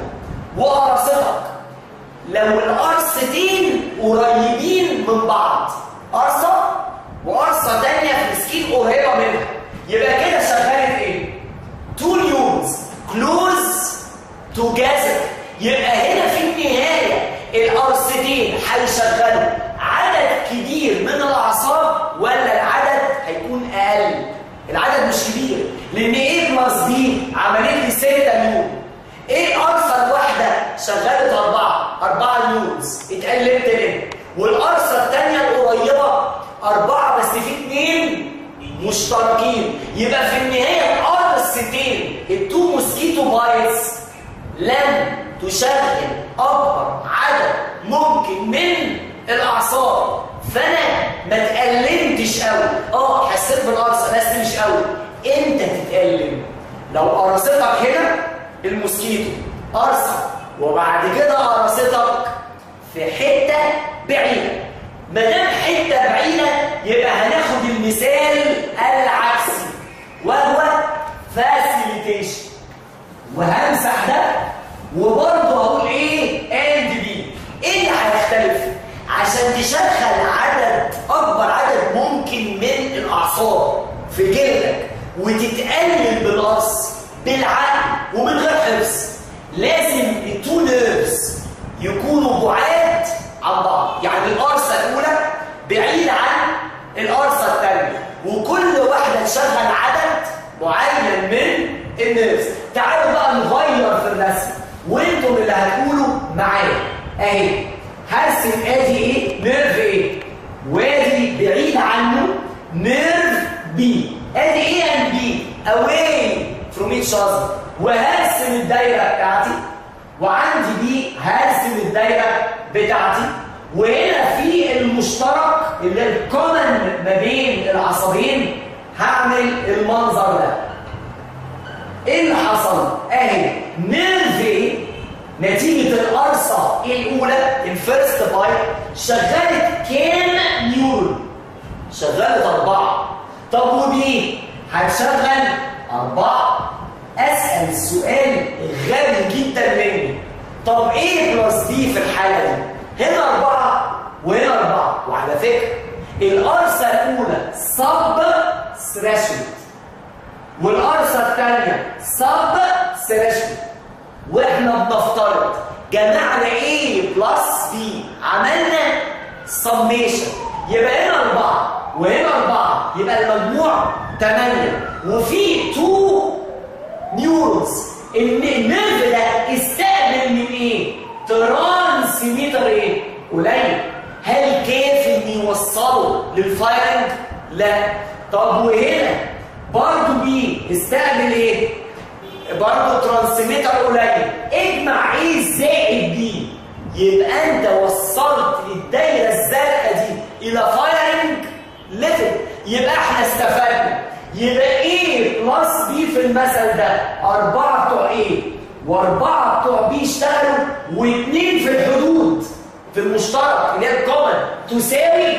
وقرصتك لو القرصتين قريبين من بعض قرصه وقرصه ثانيه في السكين قريبه منها يبقى كده شغاله ايه؟ تو نيورونز كلوز توجذر يبقى هنا في النهايه القرصتين هيشغلوا عدد كبير من الاعصاب ولا العدد هيكون اقل العدد مش كبير لان ايه بلس دي عملت لي 6 نيورون ايه القرصه الواحده شغلت اربعه اربعه نيورونز اتقلبت ليه والقرصه الثانيه القريبه اربعه بس في اثنين مشتركين يبقى في النهايه القرصتين التو موسكيتو بايتس لم تشغل اكبر عدد ممكن من الاعصاب فانا ما اتألمتش قوي اه حسيت بالقرصه بس مش قوي امتى تتألم لو قرصتك هنا الموسكيتو قرصه وبعد كده قرصتك في حته بعيده ما دام حته بعيده يبقى هناخد المثال العكسي وهو فاسيليتيشن وهمسح ده وبرضه هقول ايه اند بي ايه اللي هيختلف عشان تشغل عدد اكبر عدد ممكن من الاعصاب في جلدك وتتقلل بالقص بالعقل ومن غير حفظ لازم التو نيرفز يكونوا بعاد عن بعض يعني القرصه الاولى بعيده عن القرصه الثانيه وكل واحده تشغل عدد معين من النيرفز تعالوا بقى نغير في الرسم وانتم اللي هتقولوا معايا اهي هرسم ادي ايه نيرف ايه وادي بعيد عنه نيرف بي ادي ايه اند بي اواي فروم ايتش اذر وهرسم الدايره بتاعتي وعندي بي هرسم الدايره بتاعتي وهنا في المشترك اللي الكومن ما بين العصبين هعمل المنظر ده ايه اللي حصل اهي نيرف نتيجه القرصه الاولى الفيرست بايت شغلت كام نيورون شغلت اربعه طب وبي هتشغل اربعه اسال السؤال غبي جدا مني طب ايه بلس بي في الحاله دي هنا اربعه وهنا اربعه وعلى فكره القرصه الاولى صب ثريشولد والقرصه الثانيه صب ثريشولد واحنا بنفترض جمعنا ايه بلس بي عملنا سميشن يبقى هنا اربعه وهنا اربعه يبقى المجموع 8 وفي 2 نيورونز النيرف ده استقبل من ايه؟ ترانسميتر ايه؟ قليل هل كافي ان يوصله للفايرنج؟ لا طب وهنا برضه بي استقبل ايه؟ برضه ترانسميتر قليل اجمع ايه زائد بي يبقى انت وصلت الدايره الزرقاء دي الى فايرنج ليفل يبقى احنا استفدنا يبقى ايه بلس بي في المثل ده أربعة بتوع ايه وأربعة بتوع بي اشتغلوا واثنين في الحدود في المشترك اللي هي الكومن تساوي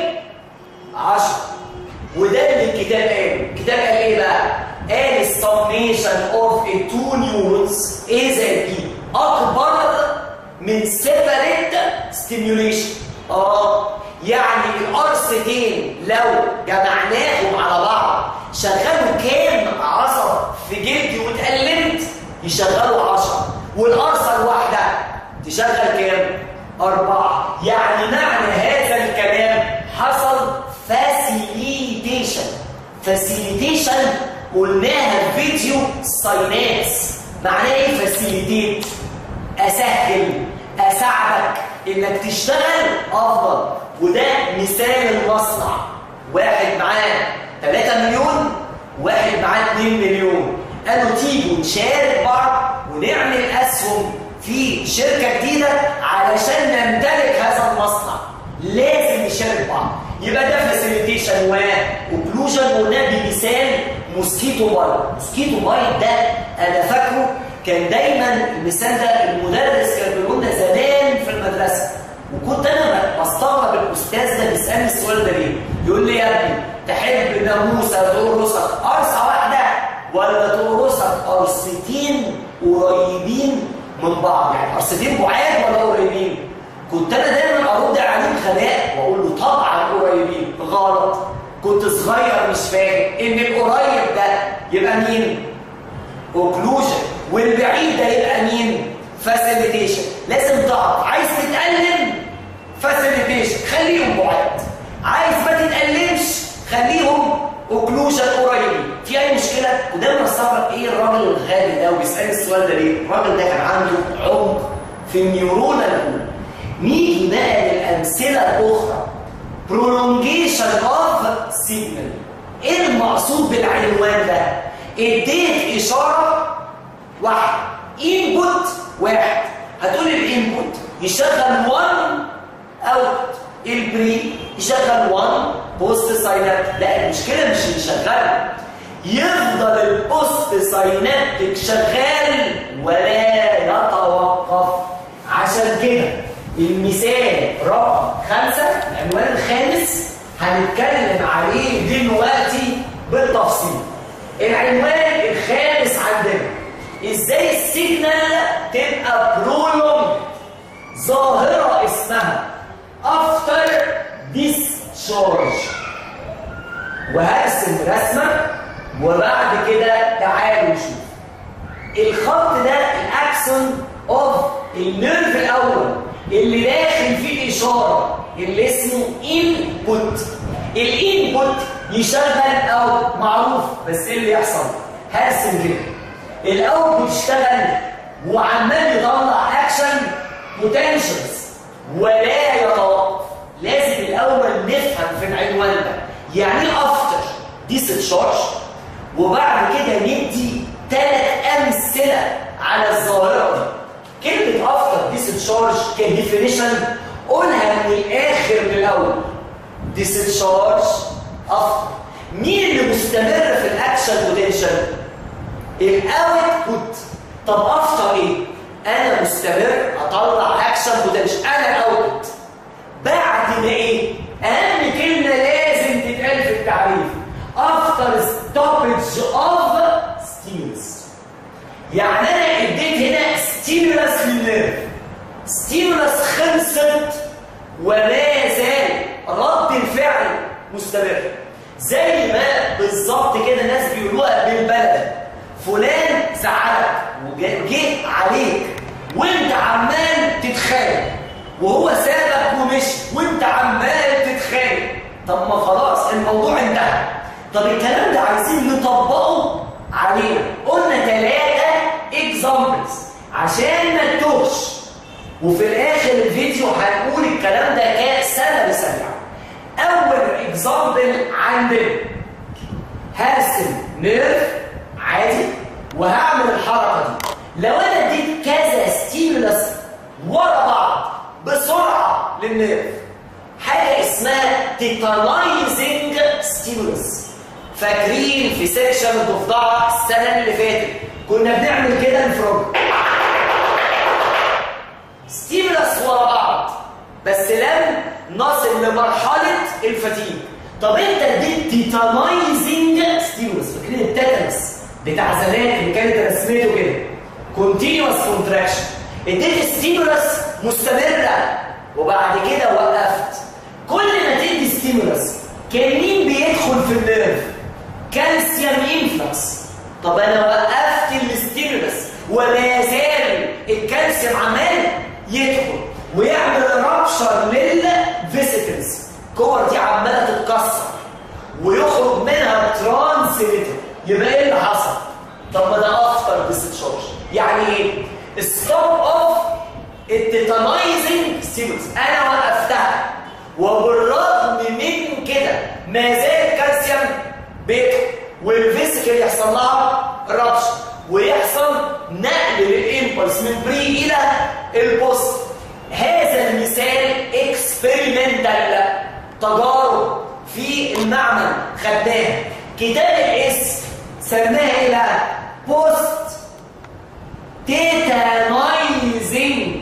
10 وده اللي الكتاب قال الكتاب قال ايه بقى قال السميشن اوف التو نيورونز ايه زائد بي اكبر من سيبريت ستيميوليشن اه يعني القرصتين لو جمعناهم على بعض شغلوا كام عصب في جلدي واتألمت يشغلوا 10 والقرصه الواحده تشغل كام؟ أربعة يعني معنى هذا الكلام حصل فاسيليتيشن فاسيليتيشن قلناها في فيديو سايناتس معناه ايه فاسيليتيت؟ أسهل أساعدك إنك تشتغل أفضل وده مثال المصنع واحد معاه 3 مليون واحد معاه 2 مليون قالوا تيجوا نشارك بعض ونعمل أسهم في شركة جديدة علشان نمتلك هذا المصنع لازم نشارك بعض يبقى ده فاسيليتيشن واوكلوجن قلنا بمثال موسكيتو بايت موسكيتو بايت ده انا فاكره كان دايما المثال ده المدرس كان بيقول لنا زمان في المدرسه وكنت انا بستغرب الاستاذ ده بيسالني السؤال ده ليه؟ يقول لي يا ابني تحب ناموسه تقرصك قرصه واحده ولا تقرصك قرصتين قريبين من بعض يعني قرصتين بعاد ولا قريبين؟ كنت انا دايما ارد عليه بخلاء واقول له طبعا قريبين غلط كنت صغير مش فاهم ان القريب ده يبقى مين؟ اوكلوجن والبعيد ده يبقى مين؟ فاسيليتيشن لازم تعرف عايز تتألم فاسيليتيشن خليهم بعاد عايز ما تتألمش خليهم اوكلوجن قريبين في اي مشكله وده مستغرب ايه الراجل الغالي ده وبيسالني السؤال ده ليه؟ الراجل ده كان عنده عمق في النيورون الاولى نيجي بقى للامثله الاخرى prolongation of signal ايه المقصود بالعنوان ده؟ اديت اشاره واحده انبوت واحد هتقول الانبوت يشغل 1 اوت البري يشغل 1 بوست ساينابتيك لا المشكله مش يشغله يفضل البوست ساينابتيك شغال ولا يتوقف عشان كده المثال رقم خمسة العنوان الخامس هنتكلم عليه دلوقتي بالتفصيل العنوان الخامس عندنا ازاي السيجنال تبقى برولونج ظاهرة اسمها افتر discharge وهرسم رسمة وبعد كده تعالوا نشوف الخط ده الاكسون اوف النيرف الاول اللي داخل فيه اشاره اللي اسمه انبوت الانبوت يشغل او معروف بس ايه اللي يحصل هرسم كده الاوتبوت يشتغل وعمال يطلع اكشن بوتنشلز ولا يتوقف لازم الاول نفهم في العنوان ده يعني ايه افتر ديستشارج وبعد كده ندي ثلاث امثله على الظاهره دي كلمه افتر ديستشارج كديفينيشن قولها من الاخر للاول ديستشارج افتر مين اللي مستمر في الاكشن بوتنشال الاوتبوت طب افتر ايه انا مستمر اطلع اكشن بوتنشال انا الاوتبوت بعد ما ايه اهم كلمه لازم تتقال في التعريف افتر ستوبج اوف ستيمولس يعني انا اديت هنا ستيمولس للنيرف ستيمولس خلصت وما زال رد الفعل مستمر زي ما بالظبط كده ناس بيقولوها بالبلد فلان زعلك وجه عليك وانت عمال تتخانق وهو سابك ومشي وانت عمال تتخانق طب ما خلاص الموضوع انتهى طب الكلام ده عايزين نطبقه علينا قلنا ثلاثة اكزامبلز عشان ما تتوهش وفي الاخر الفيديو هنقول الكلام ده كسنة سريع اول اكزامبل عندنا هرسم نيرف عادي وهعمل الحركة دي لو انا اديت كذا ستيمولس ورا بعض بسرعة للنيرف حاجة اسمها تيتانايزنج ستيمولس فاكرين في سيكشن الضفدعة السنة اللي فاتت كنا بنعمل كده انفراج ستيمولس ورا بعض بس لم نصل لمرحلة الفتيج طب انت اديت تيتانايزنج ستيمولس فاكرين التاتنس بتاع زمان اللي كانت رسمته كده كونتينوس كونتراكشن اديت ستيمولس مستمرة وبعد كده وقفت كل ما تدي ستيمولس كان مين بيدخل في النيرف كالسيوم انفلكس طب انا وقفت الستيمولس وما زال الكالسيوم عمال يدخل ويعمل رابشر للفيسيكلز الكور دي عماله تتكسر ويخرج منها ترانسليتر يبقى ايه اللي حصل؟ طب ما ده افتر ديستشارج يعني ايه؟ ستوب اوف التيتانايزنج ستيمولس انا وقفتها وبالرغم من كده ما زال الكالسيوم بيدخل والفيسيكل يحصل لها رابشر ويحصل نقل للإمبلس من بري إلى البوست هذا المثال اكسبيرمنتال تجارب في المعمل خدناها كتاب الاسم سماها ايه بقى؟ بوست تيتانايزنج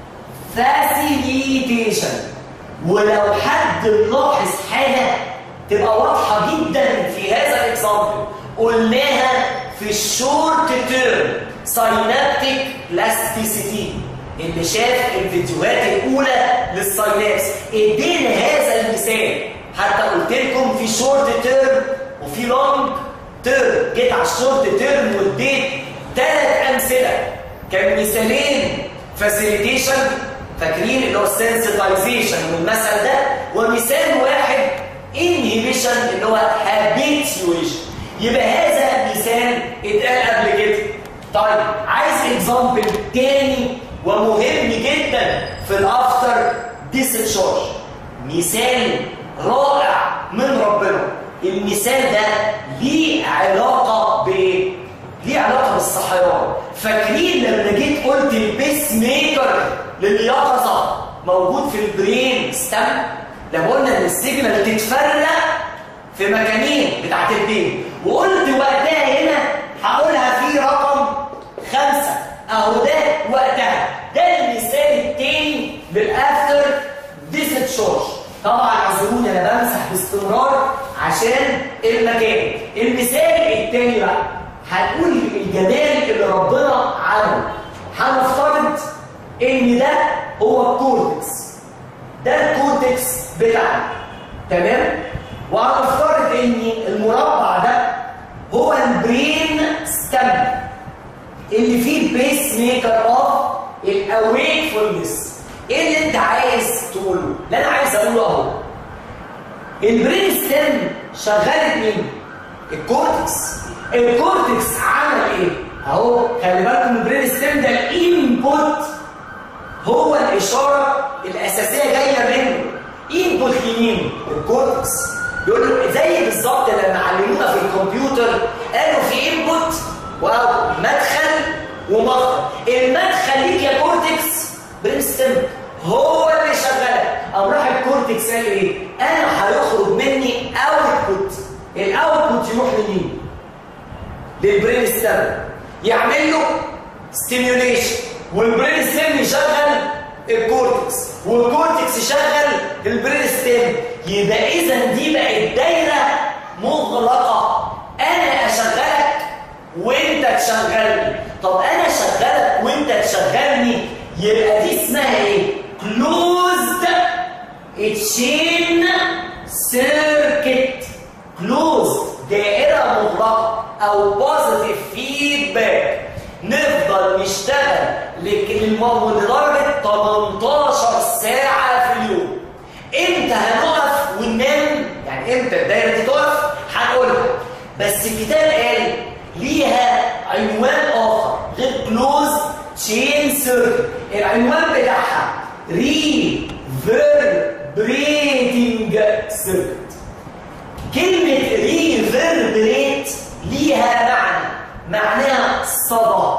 فاسيليتيشن ولو حد ملاحظ حاجه تبقى واضحه جدا في هذا الاكزامبل قلناها في الشورت تيرم ساينابتيك بلاستيسيتي اللي شاف الفيديوهات الاولى للساينابس ادينا هذا المثال حتى قلت لكم في شورت تيرم وفي لونج تيرم جيت على الشورت تيرم واديت ثلاث امثله كان مثالين فاسيليتيشن فاكرين اللي هو السنسيتايزيشن والمثل ده ومثال واحد انهيبيشن اللي هو هابيتيويشن يبقى هذا مثال اتقال قبل كده طيب عايز اكزامبل تاني ومهم جدا في الافتر ديسشارج مثال رائع من ربنا المثال ده ليه علاقه بايه ليه علاقه بالصحيان فاكرين لما جيت قلت البيس ميكر لليقظه موجود في البرين ستام لما قلنا ان السيجنال تتفرق في مكانين بتاعت البين وقلت وقتها هنا هقولها في رقم خمسة اهو ده وقتها ده المثال التاني للافتر ديستشارج طبعا اعذروني انا بمسح باستمرار عشان المكان المثال التاني بقى هنقول الجمال اللي ربنا عمله هنفترض ان ده هو الكورتكس ده الكورتكس بتاعنا تمام وهنفترض ان المربع ده هو البرين ستام اللي فيه البيس ميكر اوف الاويكفولنس ايه اللي انت عايز تقوله اللي انا عايز اقوله اهو البرين ستام شغلت مين الكورتكس الكورتكس عمل ايه اهو خلي بالكم البرين ستام ده الانبوت هو الاشاره الاساسيه جايه منه انبوت لمين الكورتكس يقول زي بالظبط لما علمونا في الكمبيوتر قالوا في انبوت ومدخل ومخرج المدخل ليك يا كورتكس برينستم هو اللي شغالك قام راح الكورتكس قال ايه انا هيخرج مني اوتبوت الاوتبوت يروح لمين للبرين ستام يعمل له ستيميوليشن والبرين ستام يشغل الكورتكس والكورتكس يشغل البرين ستام يبقى اذا دي بقت دايره مغلقه انا اشغلك وانت تشغلني طب انا اشغلك وانت تشغلني يبقى دي اسمها ايه كلوزد تشين سيركت كلوزد دائره مغلقه او بوزيتيف فيدباك نفضل نشتغل لدرجه 18 ساعه في اليوم امتى هنقف وننام يعني امتى الدايره دي تقف هنقولها بس الكتاب قال ليها عنوان اخر غير كلوز تشين سيركل العنوان بتاعها ريفربريتنج سيركت كلمة ريفربريت ليها معنى معناها صدى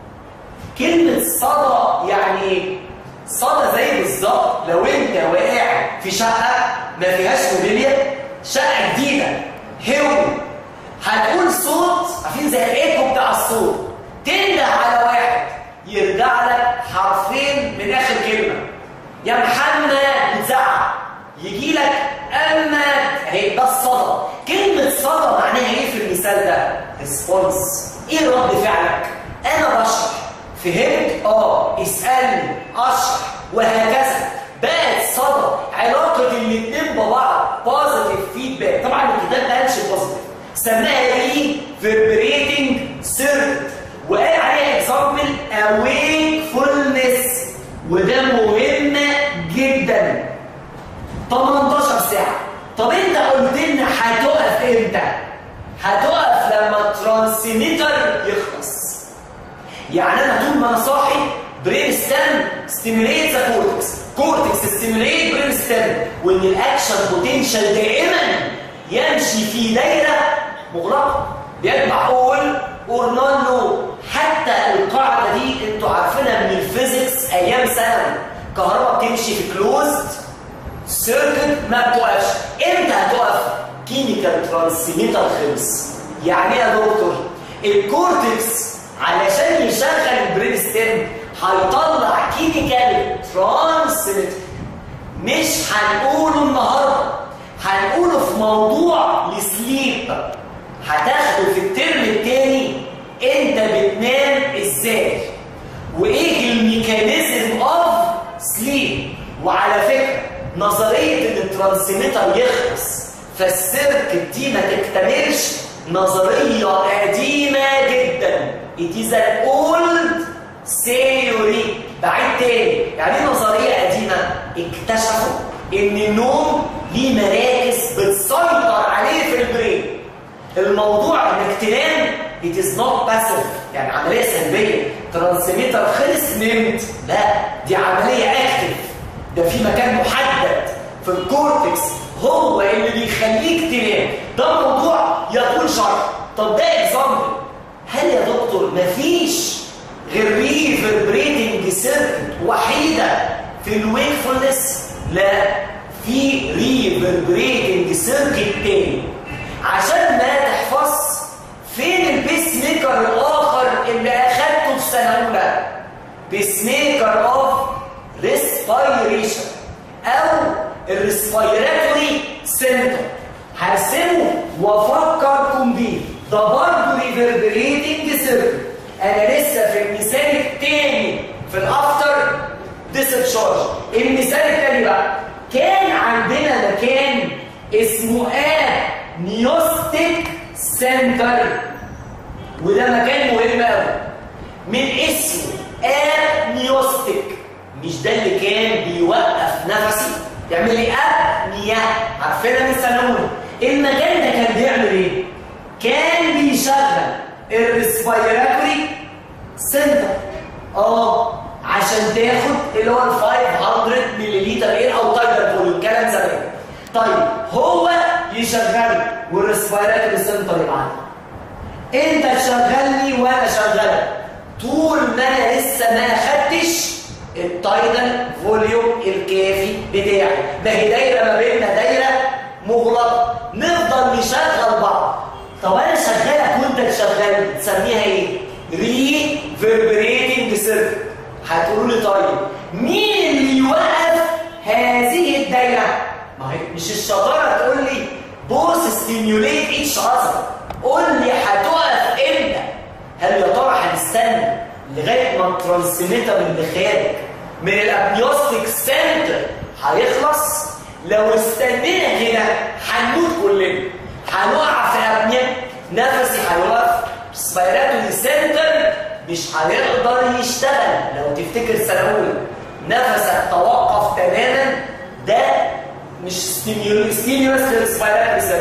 كلمة صدى يعني ايه؟ صدى زي بالظبط لو انت واقع في شقة ما فيهاش موبيليا شقة جديدة هو هتقول صوت عارفين زي الايكو بتاع الصوت تنده على واحد يرجع لك حرفين من اخر كلمة يا محمد بتزعق يجي لك اما اهي ده الصدى كلمة صدى معناها ايه في المثال ده؟ ريسبونس ايه رد فعلك؟ انا بشرح فهمت؟ اه اسألني اشرح وهكذا بقت صدى علاقة الاتنين ببعض بوزيتيف فيدباك طبعا الكتاب ما قالش بوزيتيف سماها ايه؟ فيبريتنج سيركت وقال عليها اكزامبل اويكفولنس وده مهم جدا 18 ساعة طب انت قلت لنا هتقف امتى؟ هتقف لما الترانسميتر يخلص يعني انا طول ما انا صاحي برين ستام ستيميليت ذا كورتكس كورتكس ستيميليت برين ستام وان الاكشن بوتنشال دائما يمشي في دايره مغلقه بيتبع اول اور نون نو حتى القاعده دي انتوا عارفينها من الفيزيكس ايام ثانوي كهرباء بتمشي في كلوزد سيركت ما بتوقفش امتى هتقف كيميكال ترانسميتر خلص يعني ايه يا دكتور الكورتكس علشان يشغل البرين ستيم هيطلع كيميكال ترانسميتر مش هنقوله النهارده هنقوله في موضوع السليب هتاخده في الترم الثاني انت بتنام ازاي وايه الميكانيزم اوف سليب وعلى فكره نظريه ان الترانسميتر يخلص فالسيركت دي ما تكتملش نظريه قديمه جدا it is an old theory بعيد تاني يعني ايه نظريه قديمه اكتشفوا ان النوم ليه مراكز بتسيطر عليه في البرين الموضوع انك تنام it is not passive يعني عمليه سلبيه ترانسميتر خلص نمت لا دي عمليه اكتف ده في مكان محدد في الكورتكس هو اللي بيخليك تنام ده موضوع يطول شرح طب ده اكزامبل هل يا دكتور مفيش غير ريفربريتنج سيركت وحيده في الويكفولنس لا في ريفربريتنج سيركت تاني عشان ما تحفظ فين البيس ميكر الاخر اللي اخدته في سنه اولى بيس ميكر اوف ريسبيريشن او الريسبيراتوري سنتر هرسمه وافكركم بيه ده برضه ريفربريتنج سيركل انا لسه في المثال الثاني في الافتر ديسشارج المثال الثاني بقى كان عندنا مكان اسمه ا نيوستيك سنتر وده مكان مهم قوي من اسمه ابنيوستيك مش ده اللي كان بيوقف نفسي يعمل لي ابنيا عارفينها من سنه اولى المكان ده كان بيعمل ايه كان بيشغل الريسبيراتوري سنتر اه عشان تاخد اللي هو ال 500 مللي اير او تايجر فوليوم كلام زمان طيب هو يشغل والريسبيراتوري سنتر يبقى انت تشغلني وانا شغلك طول ما انا لسه ما اخدتش التايدل فوليوم الكافي بتاعي ما هي دايره ما بيننا دايره مغلقه نفضل نشغل بعض طب انا شغالك وانت تشغلني تسميها ايه ريفربريتنج سيركت هتقولوا لي طيب مين اللي يوقف هذه الدايره ما هي مش الشطاره تقول لي بوث ستيميوليت ايتش اذر قول لي هتقف امتى هل يا ترى هنستنى لغايه ما الترانسميتر اللي خارج من الابنيوستيك سنتر هيخلص لو استنينا هنا هنموت كلنا هنقع في ابنيا نفسي هيوقف سبايراتوري سنتر مش هيقدر يشتغل لو تفتكر سنه اولى نفسك توقف تماما ده مش ستيميولس للسبايراتوري سنتر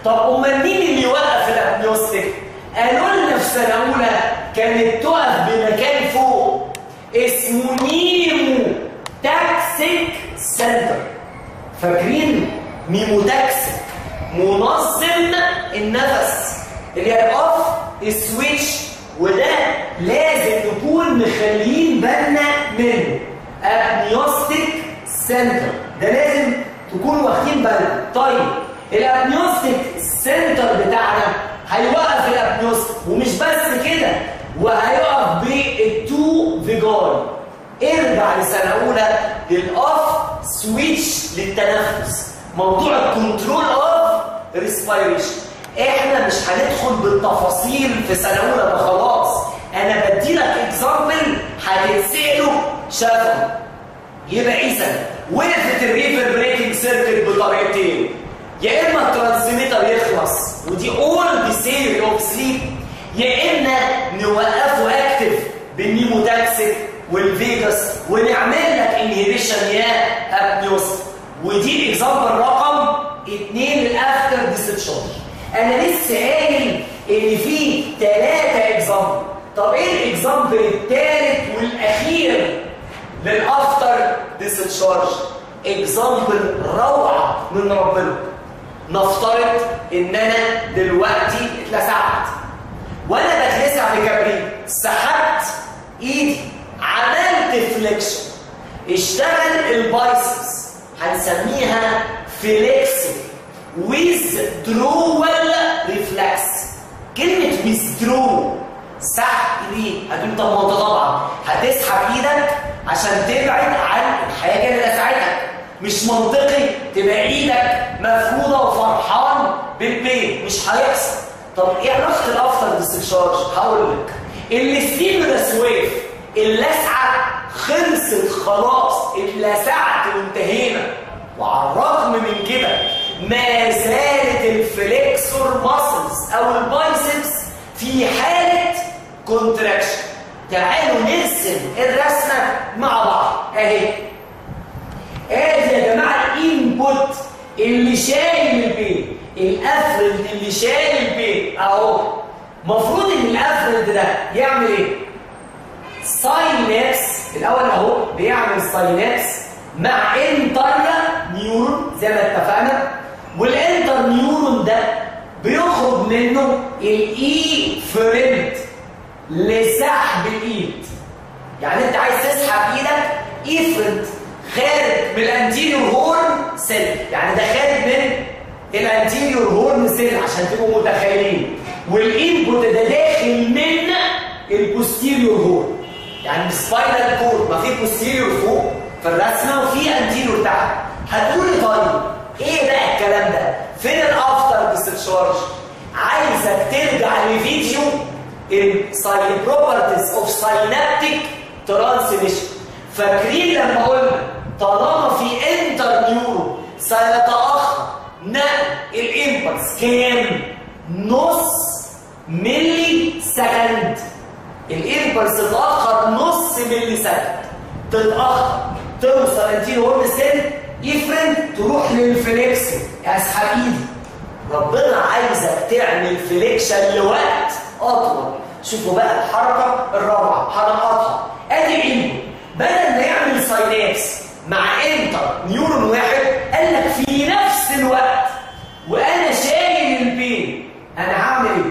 طب امال مين اللي يوقف الابنيوستيك قالوا لنا في سنه اولى كانت تقف بمكان فوق اسمه نيمو تاكسيك سنتر فاكرين ميموتاكسيك منظم النفس اللي هيقف السويتش وده لازم نكون مخليين بالنا منه ابنيوستيك سنتر ده لازم تكونوا واخدين بالنا طيب الابنيوستيك سنتر بتاعنا هيوقف الابنيوستيك ومش بس كده وهيقف بالتو فيجار ارجع لسنه اولى للاوف سويتش للتنفس موضوع الكنترول اوف ريسبيريشن احنا مش هندخل بالتفاصيل في سنه اولى ده خلاص انا بدي لك اكزامبل هتتساله شافه يبقى اذا وقفت الريفربريتنج سيركت بطريقتين يا اما الترانسميتر يخلص ودي اول بيسيري اوف سليب يا اما نوقفه اكتف بالنيموتاكسيك والفيجاس ونعمل لك انهيبيشن يا ابنيوس ودي اكزامبل رقم 2 الافتر ديسبشن انا لسه قايل ان في ثلاثه اكزامبل طب ايه الاكزامبل الثالث والاخير للافتر ديسشارج اكزامبل روعه من ربنا نفترض ان انا دلوقتي اتلسعت وانا بتلسع بكبريت سحبت ايدي عملت فليكشن اشتغل البايسبس هنسميها فليكسنج withdrawal reflex كلمة withdraw سحب ليه؟ هتقول طب ما انت طبعا هتسحب ايدك عشان تبعد عن الحاجة اللي لسعتك مش منطقي تبقى ايدك مفروضة وفرحان بالبين مش هيحصل طب ايه علاقة الافتر ديستشارج؟ هقول لك الستيمولس ويف اللسعة خلصت خلاص اتلسعت وانتهينا وعلى الرغم من كده ما زالت الفليكسور ماسلز او البايسبس في حالة كونتراكشن تعالوا نرسم الرسمة مع بعض اهي ادي يا جماعة الانبوت اللي شايل البيت الافرد اللي شايل البيت اهو المفروض ان الافرد ده يعمل ايه ساينابس الاول اهو بيعمل ساينابس مع انتر نيورون زي ما اتفقنا والانتر نيورون ده بيخرج منه الاي فرنت لسحب الايد يعني انت عايز تسحب ايدك اي فرنت خارج من الانتيريور هورن سيل يعني ده خارج من الانتيريور هورن سيل عشان تبقوا متخيلين والانبوت ده داخل من البوستيريور هورن يعني السباينال كورد ما في بوستيريور فوق في الرسمه وفي انتيريور تحت هتقولي طيب ايه بقى الكلام ده فين الافتر ديستشارج عايزك ترجع لفيديو البروبرتيز اوف ساينابتيك ترانسميشن فاكرين لما قلنا طالما في انتر نيورو سيتاخر نقل الامبلس كام نص ملي سكند الامبلس تتاخر نص ملي سكند تتاخر توصل انتيرو هورن سيل يفرن تروح للفليكس اسحب ايدي ربنا عايزك تعمل فليكشن لوقت اطول شوفوا بقى الحركه الرابعه هنقطها ادي عينه بدل ما يعمل ساينابس مع انتر نيورون واحد قال لك في نفس الوقت وانا شايل البين انا هعمل ايه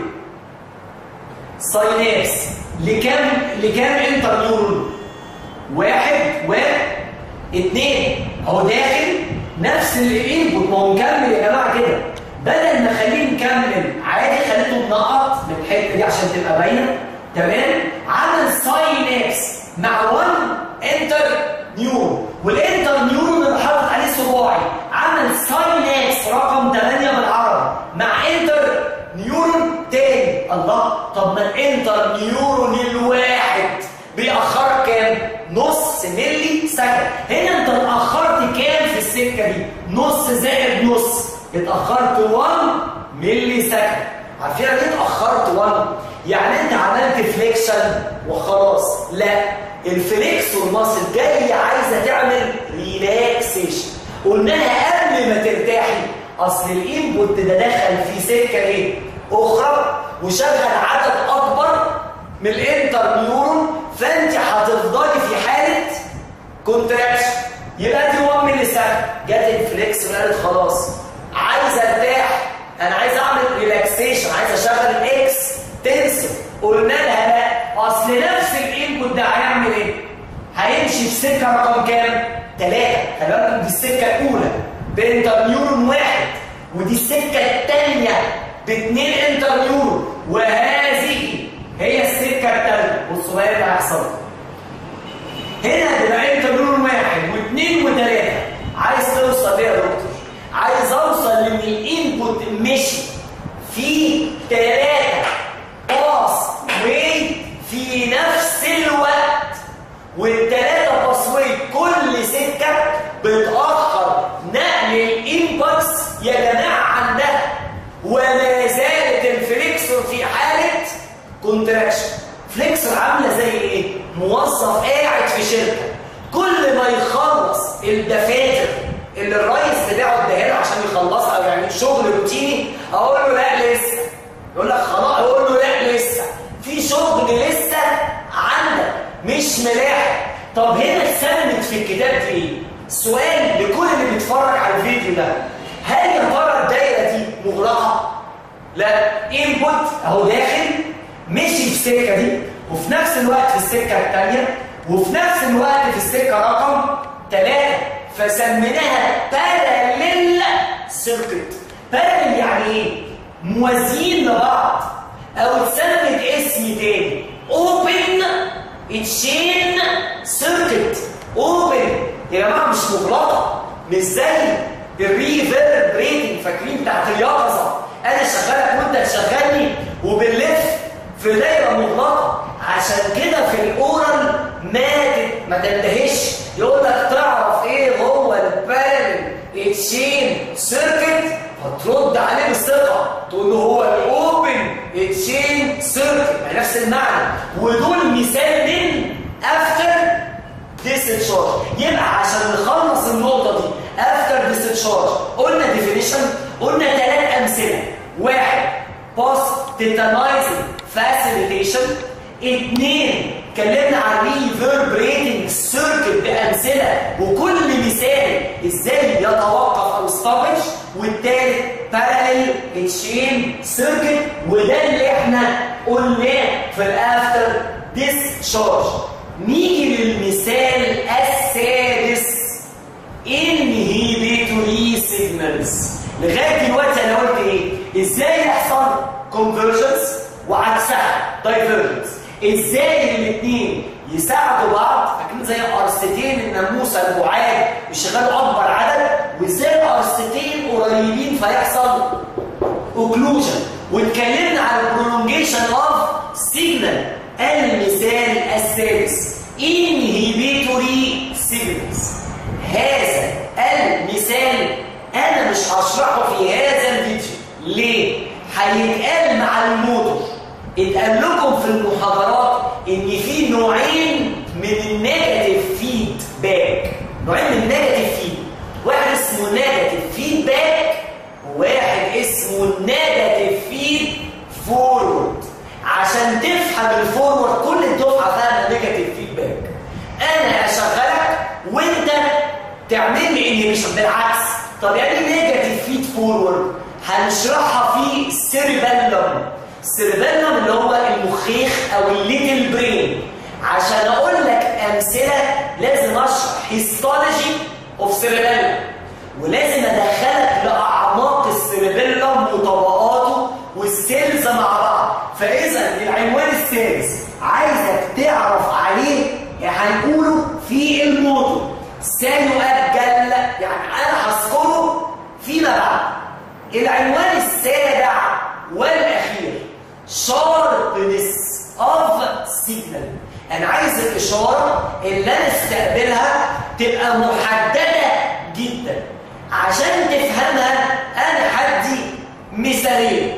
ساينابس لكام لكام انتر نيورون واحد و اثنين اهو داخل نفس الانبوت ما هو مكمل يا جماعه كده بدل ما اخليه مكمل عادي خليته منقط من الحته دي عشان تبقى باينه تمام عمل ساينابس مع 1 انتر نيورون والانتر نيورون اللي حاطط عليه صباعي عمل ساينابس رقم 8 بالعربي مع انتر نيورون تاني الله طب ما الانتر نيورون الواحد بيأخرك كام؟ نص ملي سكند هنا انت اتأخرت كام في السكة دي؟ نص زائد نص اتأخرت 1 ملي سكند عارفين يعني ايه اتأخرت 1؟ يعني انت عملت فليكشن وخلاص لا الفليكسور ماسل جايه عايزه تعمل ريلاكسيشن قلنا لها قبل ما ترتاحي اصل الانبوت ده دخل في سكه ايه اخرى وشغل عدد اكبر من الانتر نيورون فانت هتفضلي في حاله كونتراكشن يبقى دي 1 ملي ثانيه جت الفليكس وقالت خلاص عايز ارتاح انا عايز اعمل ريلاكسيشن عايز اشغل الاكس تنسل قلنا لها لا اصل نفس الانبوت ده هيعمل ايه هيمشي في سكه رقم كام ثلاثة خلي بالكم دي السكه الاولى بانتر نيورون واحد ودي السكه الثانيه باثنين انتر نيورون وهذه هي السكه الثالثه بصوا بقى اللي هيحصل هنا تبقى انت نيورون واحد واثنين وثلاثه عايز توصل ليه يا دكتور عايز اوصل ان الانبوت مشي في ثلاثه باص واي في نفس الوقت والثلاثه باص واي كل سكه بتاخر نقل الانبوتس يا جماعه عندها وما زالت الفليكسور في حاله كونتراكشن فليكسور عامله زي ايه موظف قاعد في شركه كل ما يخلص الدفاتر اللي الرئيس بتاعه اداها له عشان يخلصها او يعني شغل روتيني اقول له لا لسه يقول لك خلاص اقول له لا لسه في شغل لسه عندك مش ملاحق طب هنا اتسمت في الكتاب دي ايه سؤال لكل اللي بيتفرج على الفيديو ده هل يا ترى الدايره دي مغلقه لا انبوت اهو داخل مشي في السكه دي وفي نفس الوقت في السكه الثانيه وفي نفس الوقت في السكه رقم ثلاثه فسميناها باراليل سيركت باراليل يعني ايه؟ موازيين لبعض او اتسمت اسم تاني اوبن تشين سيركت اوبن يا جماعه مش مغلقه مش زي الريفربريتنج فاكرين بتاعت اليقظه انا شغالك وانت تشغلني وبنلف في دايره مغلقه عشان كده في الاورال ما ما تنتهيش يقول لك تعرف ايه هو البارل تشين سيركت فترد عليه بالثقه تقول له هو الاوبن تشين سيركت نفس المعنى ودول مثال من افتر ديستشارج يبقى عشان نخلص النقطه دي افتر ديستشارج قلنا ديفينيشن قلنا ثلاث امثله واحد باست تيتانايزنج فاسيليتيشن اثنين اتكلمنا عن ريفربريتنج سيركت بامثله وكل مثال ازاي يتوقف او ستوبج والثالث باراليل تشين سيركت وده اللي احنا قلناه في الافتر ديسشارج نيجي للمثال السادس انهيبيتوري سيجنالز لغايه دلوقتي انا قلت ايه ازاي يحصل كونفرجنس وعكسها دايفرجنس ازاي الاثنين يساعدوا بعض فاكرين زي قرصتين الناموسه البعاد يشغلوا اكبر عدد وازاي القرصتين قريبين فيحصل اوكلوجن واتكلمنا على البرولونجيشن اوف سيجنال المثال السادس انهيبيتوري سيجنالز هذا المثال انا مش هشرحه في هذا الفيديو ليه هيتقال مع الموتور اتقال لكم في المحاضرات ان في نوعين من النيجاتيف فيدباك نوعين من النيجاتيف فيد واحد اسمه نيجاتيف فيدباك وواحد اسمه نيجاتيف فيد فورورد عشان تفهم الفورورد كل الدفعه فاهمه نيجاتيف فيدباك انا اشغلك وانت تعمل لي انهيبيشن بالعكس طب يعني نيجاتيف فيد فورورد هنشرحها في السيربيلم السيربيلم اللي هو المخيخ او الليتل برين عشان اقول لك امثله لازم اشرح هيستولوجي اوف سيربيلم ولازم ادخلك لاعماق السيربيلم وطبقاته والسيلز مع بعض فاذا العنوان السادس عايزك تعرف عليه هنقوله في الموضوع سيؤجل يعني انا هذكره فيما بعد العنوان السابع والاخير sharpness of signal انا عايز الاشاره اللي انا استقبلها تبقى محدده جدا عشان تفهمها انا هدي مثالين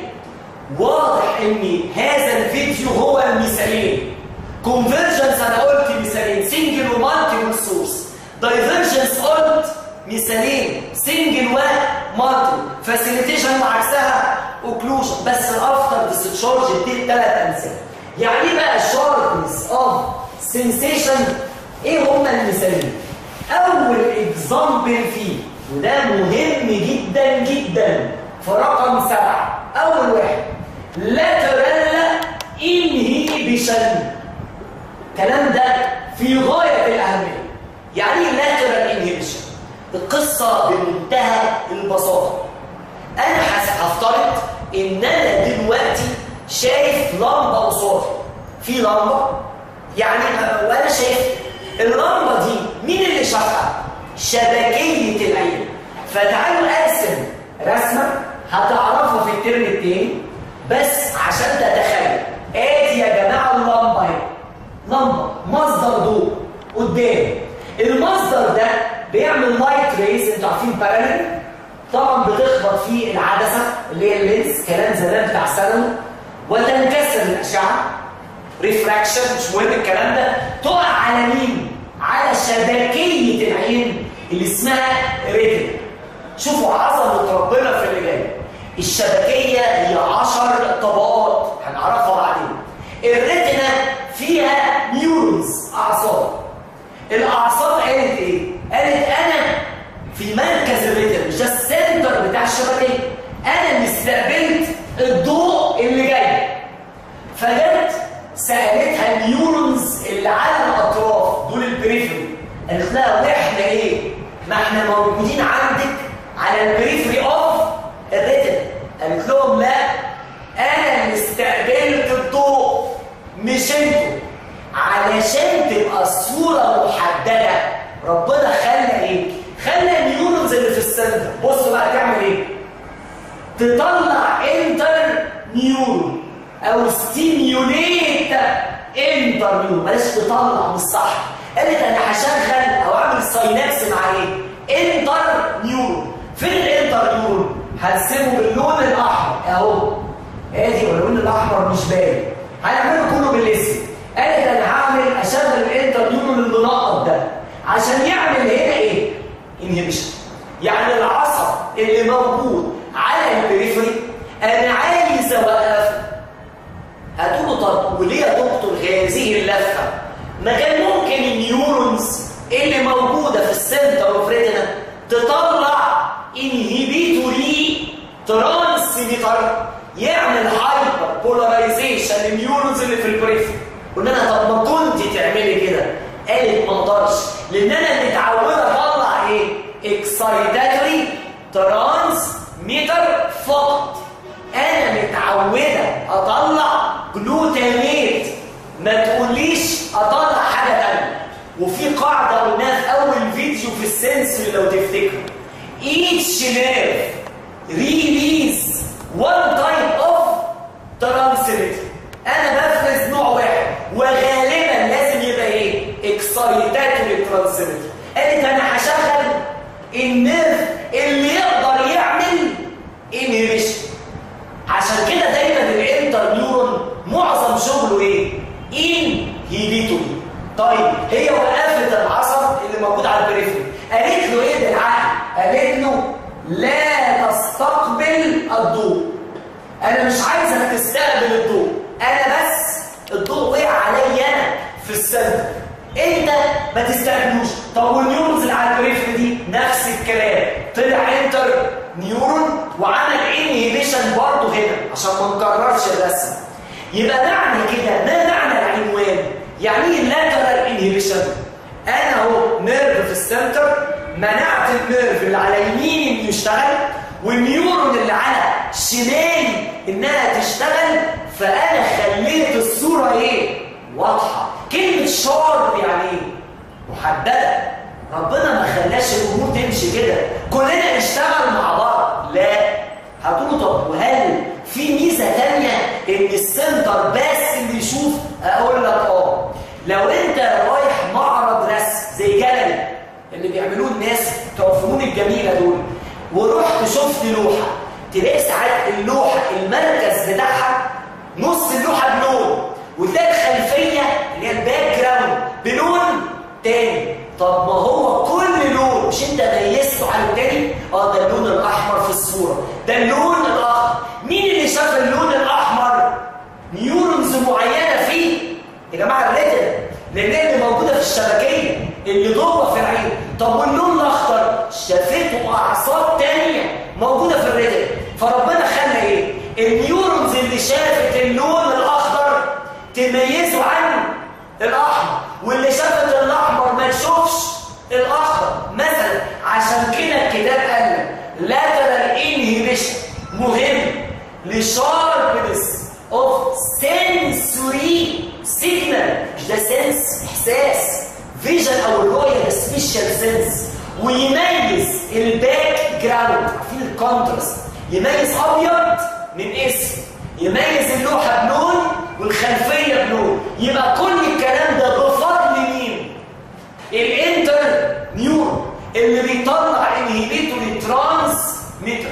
واضح ان هذا الفيديو هو المثالين كونفرجنس انا قلت مثالين سنجل ومالتيبل سورس دايفرجنس قلت مثالين سنجل ومالتيبل فاسيليتيشن وعكسها اوكلوجن بس الافتر ديستشارج دي ثلاث امثله يعني ايه بقى الشاربنس اوف سنسيشن ايه هما المثالين اول اكزامبل فيه وده مهم جدا جدا في رقم سبعه اول واحد lateral inhibition الكلام ده في غايه الاهميه يعني ايه lateral inhibition القصه بمنتهى البساطه انا هفترض ان انا دلوقتي شايف لمبه قصادي في لمبه يعني وانا شايف اللمبه دي مين اللي شافها شبكيه العين فتعالوا ارسم رسمه هتعرفها في الترم الثاني بس عشان تتخيل ادي يا جماعه اللمبه اهي لمبه مصدر ضوء قدام المصدر ده بيعمل لايت ريز انتوا عارفين بارالل طبعا بتخبط في العدسه اللي هي اللينس كلام زمان بتاع ثانوي وتنكسر الاشعه ريفراكشن مش مهم الكلام ده تقع على مين؟ على شبكيه العين اللي اسمها ريتنا شوفوا عظمه ربنا في اللي جاي الشبكيه هي 10 طبقات هنعرفها بعدين الريتنا فيها نيورونز اعصاب الاعصاب قالت ايه؟ قالت انا في مركز الريتنا مش ده السنتر بتاع الشبكيه انا اللي استقبلت الضوء اللي جاي فجت سالتها النيورونز اللي على الاطراف دول البريفري قالت لها واحنا ايه؟ ما احنا موجودين عندك على البريفري اوف الريتنا قالت لهم لا انا اللي استقبلت الضوء مش انتوا علشان تبقى الصوره محدده ربنا خلى ايه؟ خلى النيورونز اللي في السنتر بصوا بقى تعمل ايه؟ تطلع انتر نيورون او ستيميوليت انتر نيورون بلاش تطلع مش صح قالت انا هشغل او اعمل ساينابس مع ايه؟ انتر نيورون فين الانتر نيورون؟ هرسمه باللون الاحمر اهو ادي اللون الاحمر مش باين هنعمله كله بالاسم قالت انا هعمل اشغل الانتر نيورون المنقط ده عشان يعمل هنا ايه؟ انهبيشن يعني العصب اللي موجود على البريفري انا عايز اوقفه هتقولوا طب وليه يا دكتور هذه اللفه؟ ما كان ممكن النيورونز اللي موجوده في السنتر اوف ريتنا تطلع انهبيتوري ترانسميتر يعمل هايبر بولاريزيشن النيورونز اللي في البريفري قلنا لها طب ما كنت تعملي كده قالت ما اقدرش لان انا متعوده اطلع ايه اكسايتاتوري ترانسميتر فقط انا متعوده اطلع جلوتاميت ما تقوليش اطلع حاجه ثانيه وفي قاعده قلناها في اول فيديو في السنسوري لو تفتكروا each nerve release one type of transmitter انا بفرز نوع واحد وغالبا لازم يبقى ايه اكسايتاتوري ترانسميتر قالت انا هشغل النيرف اللي يقدر يعمل انهبيشن عشان كده دايما الانتر نيورون معظم شغله ايه انهبيتوري طيب هي وقفت العصب اللي موجود على البريفري قالت له ايه بالعقل قالت له لا تستقبل الضوء انا مش عايزك تستقبل الضوء انا بس الضوء وقع عليا انا في السنتر انت ما تستقبلوش طب والنيورونز اللي على البريفري دي نفس الكلام طلع انتر نيورون وعمل انهيبيشن برضه هنا عشان ما نكررش الرسم يبقى معنى كده ما معنى العنوان يعني ايه اللاترال انهيبيشن انا اهو نيرف في السنتر منعت النيرف اللي على يميني انه يشتغل والنيورون اللي على شمالي انها تشتغل فانا خليت الصوره ايه واضحه كلمه شارب يعني ايه محدده ربنا ما خلاش الامور تمشي كده كلنا نشتغل مع بعض لا هتقولوا طب وهل في ميزه ثانيه ان السنتر بس اللي يشوف اقول لك اه لو انت رايح معرض رسم زي جاليري اللي بيعملوه الناس بتوع الفنون الجميله دول ورحت شفت لوحه تلاقي ساعات اللوحه المركز بتاعها نص اللوحه بلون وتلاقي الخلفيه اللي هي الباك جراوند بلون تاني طب ما هو كل لون مش انت ميزته عن التاني اه ده اللون الاحمر في الصوره الصوره ده اللون الاخضر مين اللي شاف اللون الاحمر نيورونز معينه فيه يا جماعه الريتنا لان اللي موجوده في الشبكيه اللي جوه في العين طب واللون الاخضر شافته اعصاب تانية موجوده في الريتنا فربنا خلى ايه النيورونز اللي شافت اللون الاخضر تميزه عن الاحمر واللي شافت الاحمر ما تشوفش الاخضر مثلا عشان كده الكتاب قال lateral inhibition مهم لشاربنس اوف sensory signal مش ده سنس احساس فيجن او الرؤيه سبيشال سنس ويميز الباك جراوند عارفين الكونتراست يميز ابيض من اسم يميز اللوحه بلون والخلفيه بلون يبقى كل الكلام ده بفضل مين الانتر نيورون اللي بيطلع انهيبيتوري ترانس ميتر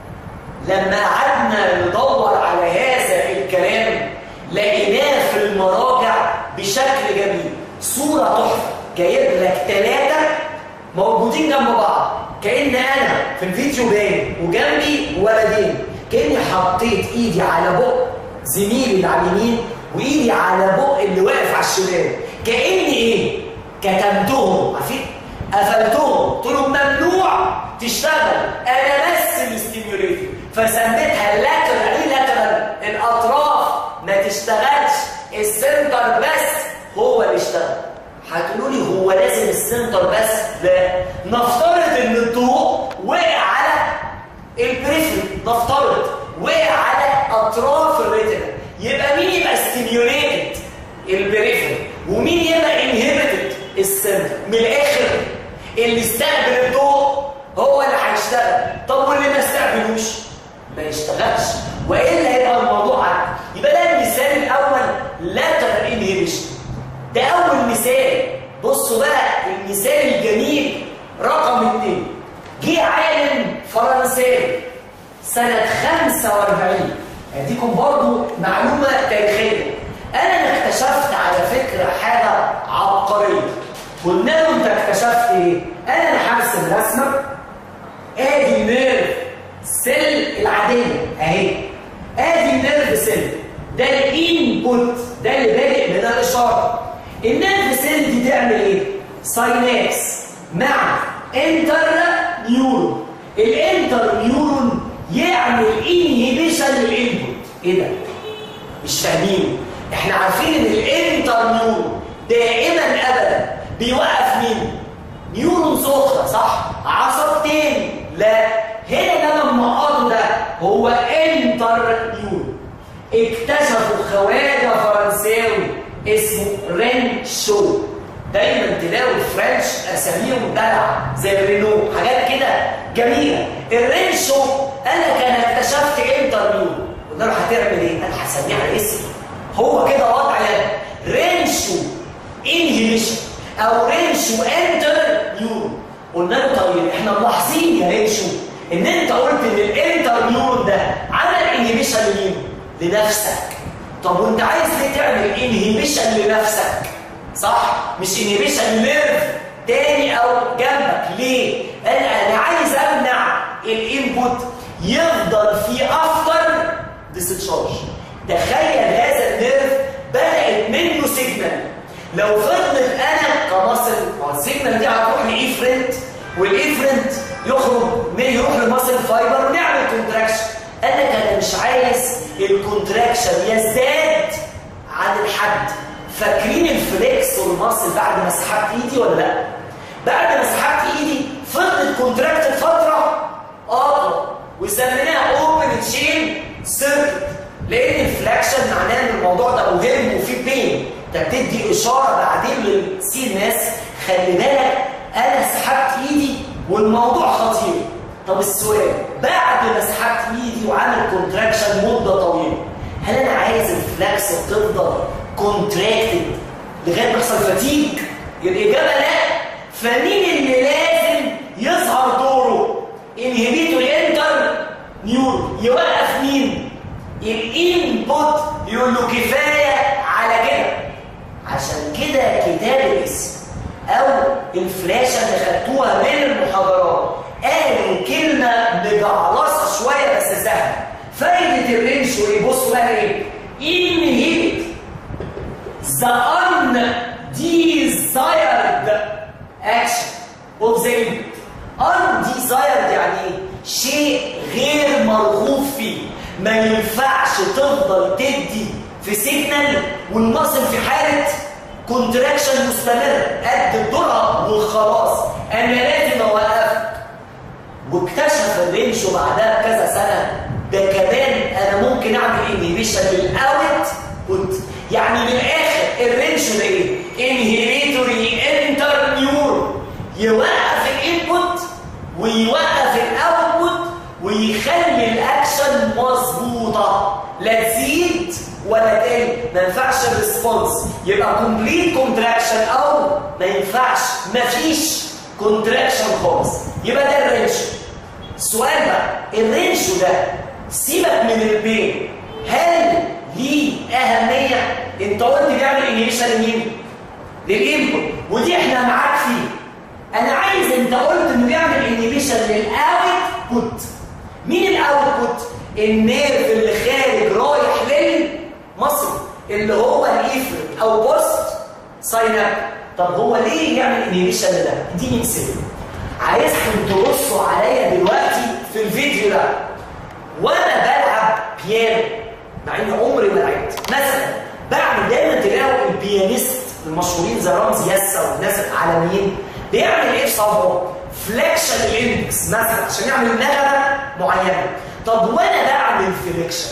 لما قعدنا ندور على هذا الكلام لقيناه في المراجع بشكل جميل صورة تحفة جايب لك ثلاثة موجودين جنب بعض كأن أنا في الفيديو باين وجنبي ولدين كأني حطيت إيدي على بق زميلي اللي على اليمين وإيدي على بق اللي واقف على الشمال كأني إيه؟ كتمتهم عارفين؟ قفلتهم قلت لهم ممنوع تشتغل انا بس الاستيميوليتور فسميتها اللاترال ايه لاترال الاطراف ما تشتغلش السنتر بس هو اللي يشتغل هتقولوا لي هو لازم السنتر بس لا نفترض ان الضوء وقع على البريفري نفترض وقع على اطراف الريتنا يبقى مين يبقى ستيميوليتد البريفري ومين يبقى انهبيتد السنتر من الاخر اللي استقبل الضوء هو اللي هيشتغل طب واللي ما استقبلوش ما يشتغلش والا هيبقى الموضوع عندي يبقى ده المثال الاول lateral inhibition ده اول مثال بصوا بقى المثال الجميل رقم اثنين جه عالم فرنساوي سنة 45 اديكم برضو معلومة تاريخية انا اكتشفت على فكرة حاجة عبقرية قلنا له انت اكتشفت ايه؟ قال انا هرسم رسمه ادي النيرف سيل العاديه اهي ادي النيرف سيل ده الانبوت ده اللي بادئ من الاشاره النيرف سيل دي تعمل ايه؟ ساينابس مع انتر نيورون الانتر نيورون يعمل انهيبيشن للانبوت ايه ده؟ مش فاهمينه احنا عارفين ان الانتر نيورون دائما ابدا بيوقف مين؟ نيورونز اخرى صح؟ عصب تاني لا هنا ده لما قالوا ده هو انتر نيورون اكتشفوا خواجه فرنساوي اسمه رين شو دايما تلاقوا الفرنش اساميهم دلع زي الرينو حاجات كده جميله الرين شو انا كان اكتشفت انتر نيورون قلنا له هتعمل ايه؟ انا هسميه على اسمي هو كده وضع يعني رينشو انهيبيشن او رينشو انتر نيورون قلنا له طيب احنا ملاحظين يا رينشو ان انت قلت ان الانتر نيورون ده عمل انهيبيشن لمين؟ لنفسك طب وانت عايز ليه تعمل انهيبيشن لنفسك؟ صح؟ مش انهيبيشن لنيرف تاني او جنبك ليه؟ قال انا عايز امنع الانبوت يفضل في افتر ديسشارج تخيل هذا النيرف بدات منه سيجنال لو فضلت انا كمصل السيجنال دي هتروح لايفرنت والايفرنت يخرج يروح لمصل فايبر ونعمل كونتراكشن قال لك انا مش عايز الكونتراكشن يزداد عن الحد فاكرين الفليكس والمصل بعد ما سحبت ايدي ولا لا؟ بعد ما سحبت ايدي فضلت كونتراكت فتره اطول وسميناها اوبن تشين سيركت لان الفلاكشن معناه ان الموضوع ده مهم وفيه بين انت بتدي اشاره بعدين للسي ناس خلي بالك انا سحبت ايدي والموضوع خطير طب السؤال بعد ما سحبت ايدي وعامل كونتراكشن مده طويله هل انا عايز الفلاكس تفضل كونتراكتد لغايه ما يحصل فتيج الاجابه لا فمين اللي لازم يظهر دوره انهبيتور انتر نيورون يوقف مين الانبوت يقول له كفايه على كده عشان كده كتاب الاسم او الفلاشه اللي خدتوها من المحاضرات قالوا كلمه مجعلصه شويه بس سهله فايده الرينج ايه بصوا بقى ايه inhibit the undesired action of the input undesired يعني ايه شيء غير مرغوب فيه ما ينفعش تفضل تدي في سيجنال والمصل في حاله كونتراكشن مستمر قد دورها وخلاص انا لازم اوقفك واكتشف الرينج بعدها بكذا سنه ده كمان انا ممكن اعمل انهيبيشن للاوت كنت يعني من الاخر الرينج ده ايه؟ انهيبيتوري انتر نيور يوقف الانبوت ويوقف الاوتبوت ويخلي الاكشن مظبوطه لا تزيد ولا تقل ما ينفعش الريسبونس يبقى كومبليت كونتراكشن او ما ينفعش ما فيش كونتراكشن خالص يبقى ده الرينج السؤال بقى الرينج ده سيبك من البين هل ليه اهميه انت قلت بيعمل انهيبيشن لمين للانبوت ودي احنا معاك فيه انا عايز انت قلت انه بيعمل انهيبيشن للاوتبوت مين الاوتبوت النيرف اللي خارج رايح للمصل اللي هو الايفر او بوست سايناب طب هو ليه يعمل انهيبيشن لده اديني مثال عايزكم تبصوا عليا دلوقتي في الفيديو ده وانا بلعب بيانو مع ان عمري ما لعبت مثلا بعمل دايما تلاقوا البيانيست المشهورين زي رمزي ياسا والناس العالميين بيعمل ايه في صبعه؟ فليكشن الاندكس مثلا عشان يعمل نغمه معينه طب وانا بعمل فليكشن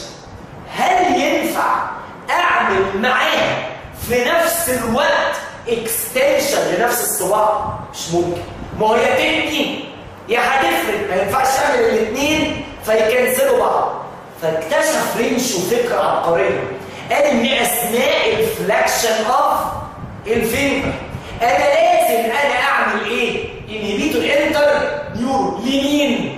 هل ينفع اعمل معاه في نفس الوقت اكستنشن لنفس الصباع؟ مش ممكن ما هو يا تبني يا هتفرق ما ينفعش اعمل الاثنين فيكنسلوا بعض فاكتشف رينشو فكره عبقريه قال ان اثناء الفلكشن اوف الفينجر انا لازم انا اعمل ايه انهبيتور انتر نيورو لمين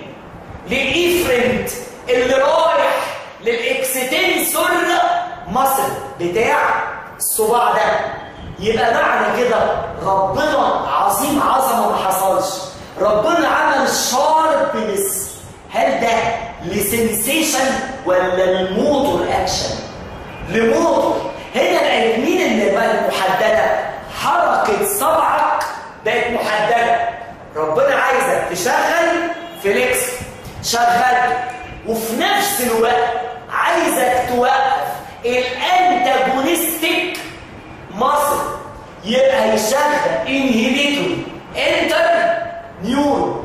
للايفرنت اللي رايح للاكستنسور مصل بتاع الصباع ده يبقى معنى كده ربنا عظيم عظمه ما حصلش ربنا عمل شاربنس هل ده لسنسيشن ولا لموتور اكشن لموتور هنا بقت مين اللي بقت محدده حركه صبعك بقت محدده ربنا عايزك تشغل فليكس شغل وفي نفس الوقت عايزك توقف الانتاجونستيك مصر يبقى يشغل انهبيتوري انتر نيورون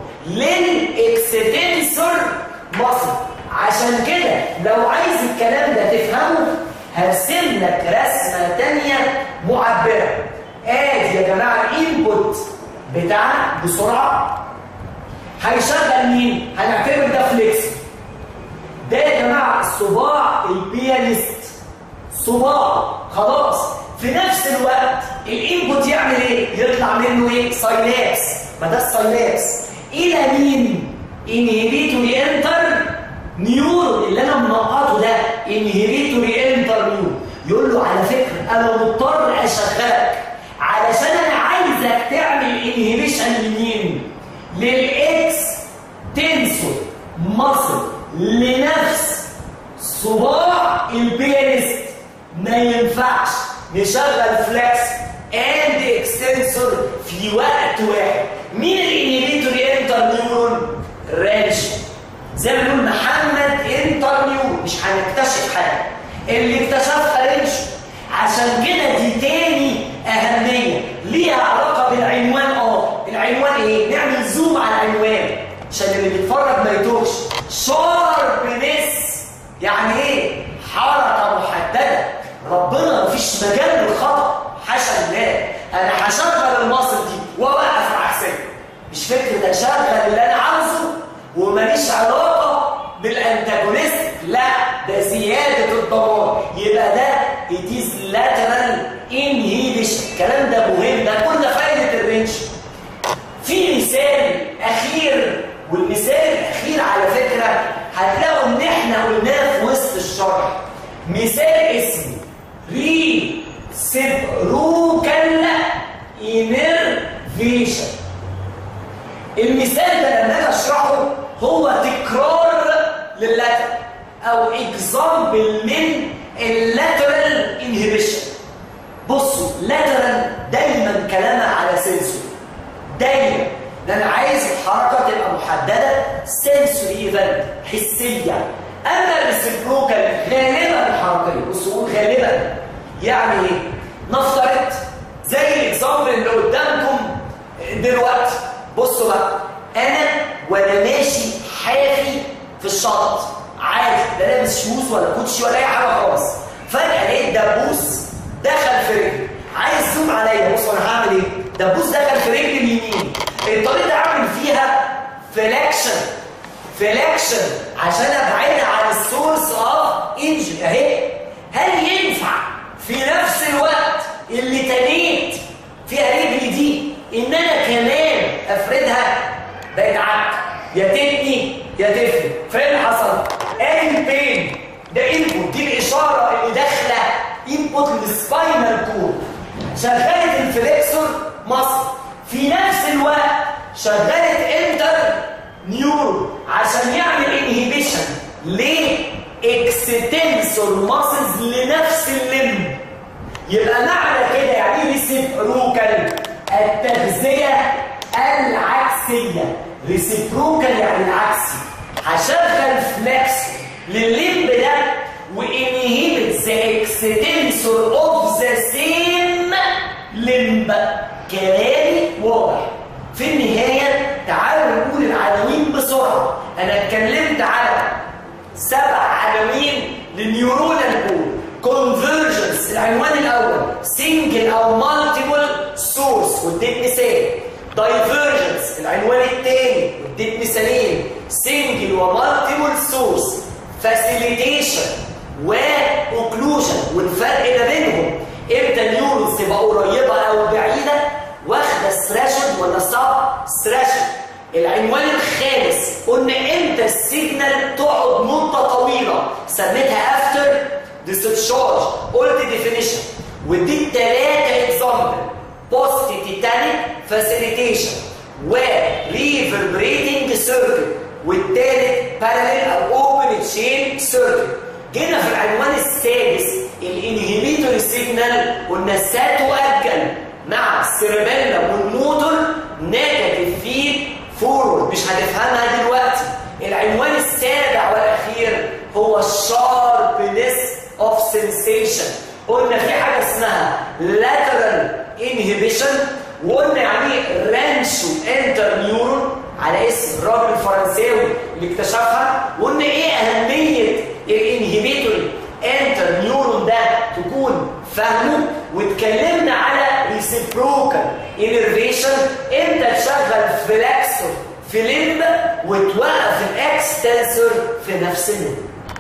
للاكستنسور مصر عشان كده لو عايز الكلام ده تفهمه هرسم لك رسمه ثانيه معبره ادي يا جماعه الانبوت بتاعنا بسرعه هيشغل مين؟ هنعتبر ده فليكس ده يا جماعه الصباع البيانيست صباع خلاص في نفس الوقت الانبوت يعمل ايه؟ يطلع منه ايه؟ ساينابس ما ده الساينابس الى مين؟ انهبيتوري انتر نيورون اللي انا منقطه ده انهبيتوري انتر نيورون يقول له على فكره انا مضطر اشغلك علشان انا عايزك تعمل انهبيشن لمين؟ للاكس تنسور مصل لنفس صباع البيانست ما ينفعش نشغل فلكس اند اكستنسور في وقت واحد مين الانهبيتوري انتر نيورون رانش زي ما بنقول محمد انتر نيورون مش هنكتشف حاجه اللي اكتشفها رانش عشان كده دي تاني اهميه ليها علاقه بالعنوان اه العنوان ايه نعمل زوم على العنوان عشان اللي بيتفرج ما يتوهش شاربنس يعني ايه حركه محدده ربنا مفيش مجال للخطا حاشا لله انا هشغل المصر دي واوقف عكسيه مش فكره اشغل اللي انا عاوزه وماليش علاقه بالانتاجونست لا ده زياده الدمار يبقى ده it is lateral inhibition الكلام ده مهم ده كل فايده الرينج في مثال اخير والمثال الاخير على فكره هتلاقوا ان احنا قلناه في وسط الشرح مثال اسمه reciprocal innervation المثال ده لما اجي اشرحه هو تكرار لللاتر او اكزامبل من اللاترال انهبيشن بصوا لاترال دايما كلامها على سنسور دايما ده انا عايز الحركه تبقى محدده سنسوري ايفنت حسيه اما الريسبروكال غالبا حركيه بصوا غالبا يعني ايه نفترض زي الاكزامبل اللي قدامكم دلوقتي بصوا بقى انا وانا ماشي حافي في الشط عادي لا لابس شوز ولا كوتشي ولا اي حاجه خالص فجاه لقيت دبوس دخل في رجلي عايز زوم عليا بص انا هعمل ايه دبوس دخل في رجلي اليمين الطريقه دي اعمل فيها فليكشن فليكشن عشان ابعدها عن السورس اوف انجري اهي هل ينفع في نفس الوقت اللي تنيت فيها رجلي دي ان انا كمان افردها بقت عك يا تبني يا تفني فين حصل اي بين ده انبوت دي الاشاره اللي داخله انبوت للسباينال كورد شغلت الفليكسور مصر في نفس الوقت شغلت انتر نيورو عشان يعمل انهيبيشن ليه اكستنسور ماسلز لنفس اللم يبقى معنى كده يعني ايه ريسيبروكال التغذيه العكسيه ريسيبروكال يعني العكسي هشغل فليكس للليمب ده وانهيبت ذا اكستنسور اوف ذا سيم لمب كلامي واضح في النهايه تعالوا نقول العناوين بسرعه انا اتكلمت على سبع عناوين للنيورونال كود كونفرجنس العنوان الاول سنجل او مالتيبل سورس واديت مثال دايفرجنس العنوان الثاني واديت مثالين سنجل ومالتيبل سورس فاسيليتيشن واوكلوجن والفرق ما بينهم امتى النيورونز تبقى قريبه او بعيده واخده ستراشن ولا سب ستراشن العنوان الخامس قلنا امتى السيجنال تقعد مده طويله سميتها افتر ديسشارج قلت ديفينيشن ودي ثلاثه اكزامبل بوست تيتانيك فاسيليتيشن وريفربريتنج سيركل والثالث باراليل او اوبن تشين سيركل جينا في العنوان السادس الانهيبيتوري سيجنال قلنا ساتؤجل مع السيربيلا والموتور نيجاتيف فيد فورورد مش هتفهمها دلوقتي العنوان السابع والاخير هو الشاربنس اوف سنسيشن قلنا في حاجه اسمها lateral inhibition وقلنا يعني ايه رانشو انتر نيورون على اسم الراجل الفرنساوي اللي اكتشفها وقلنا ايه اهميه الانهبيتوري انتر نيورون ده تكون فاهمه واتكلمنا على ريسيبروكال انرفيشن امتى تشغل فلكسور في لمب وتوقف الاكستنسور في نفس اللمب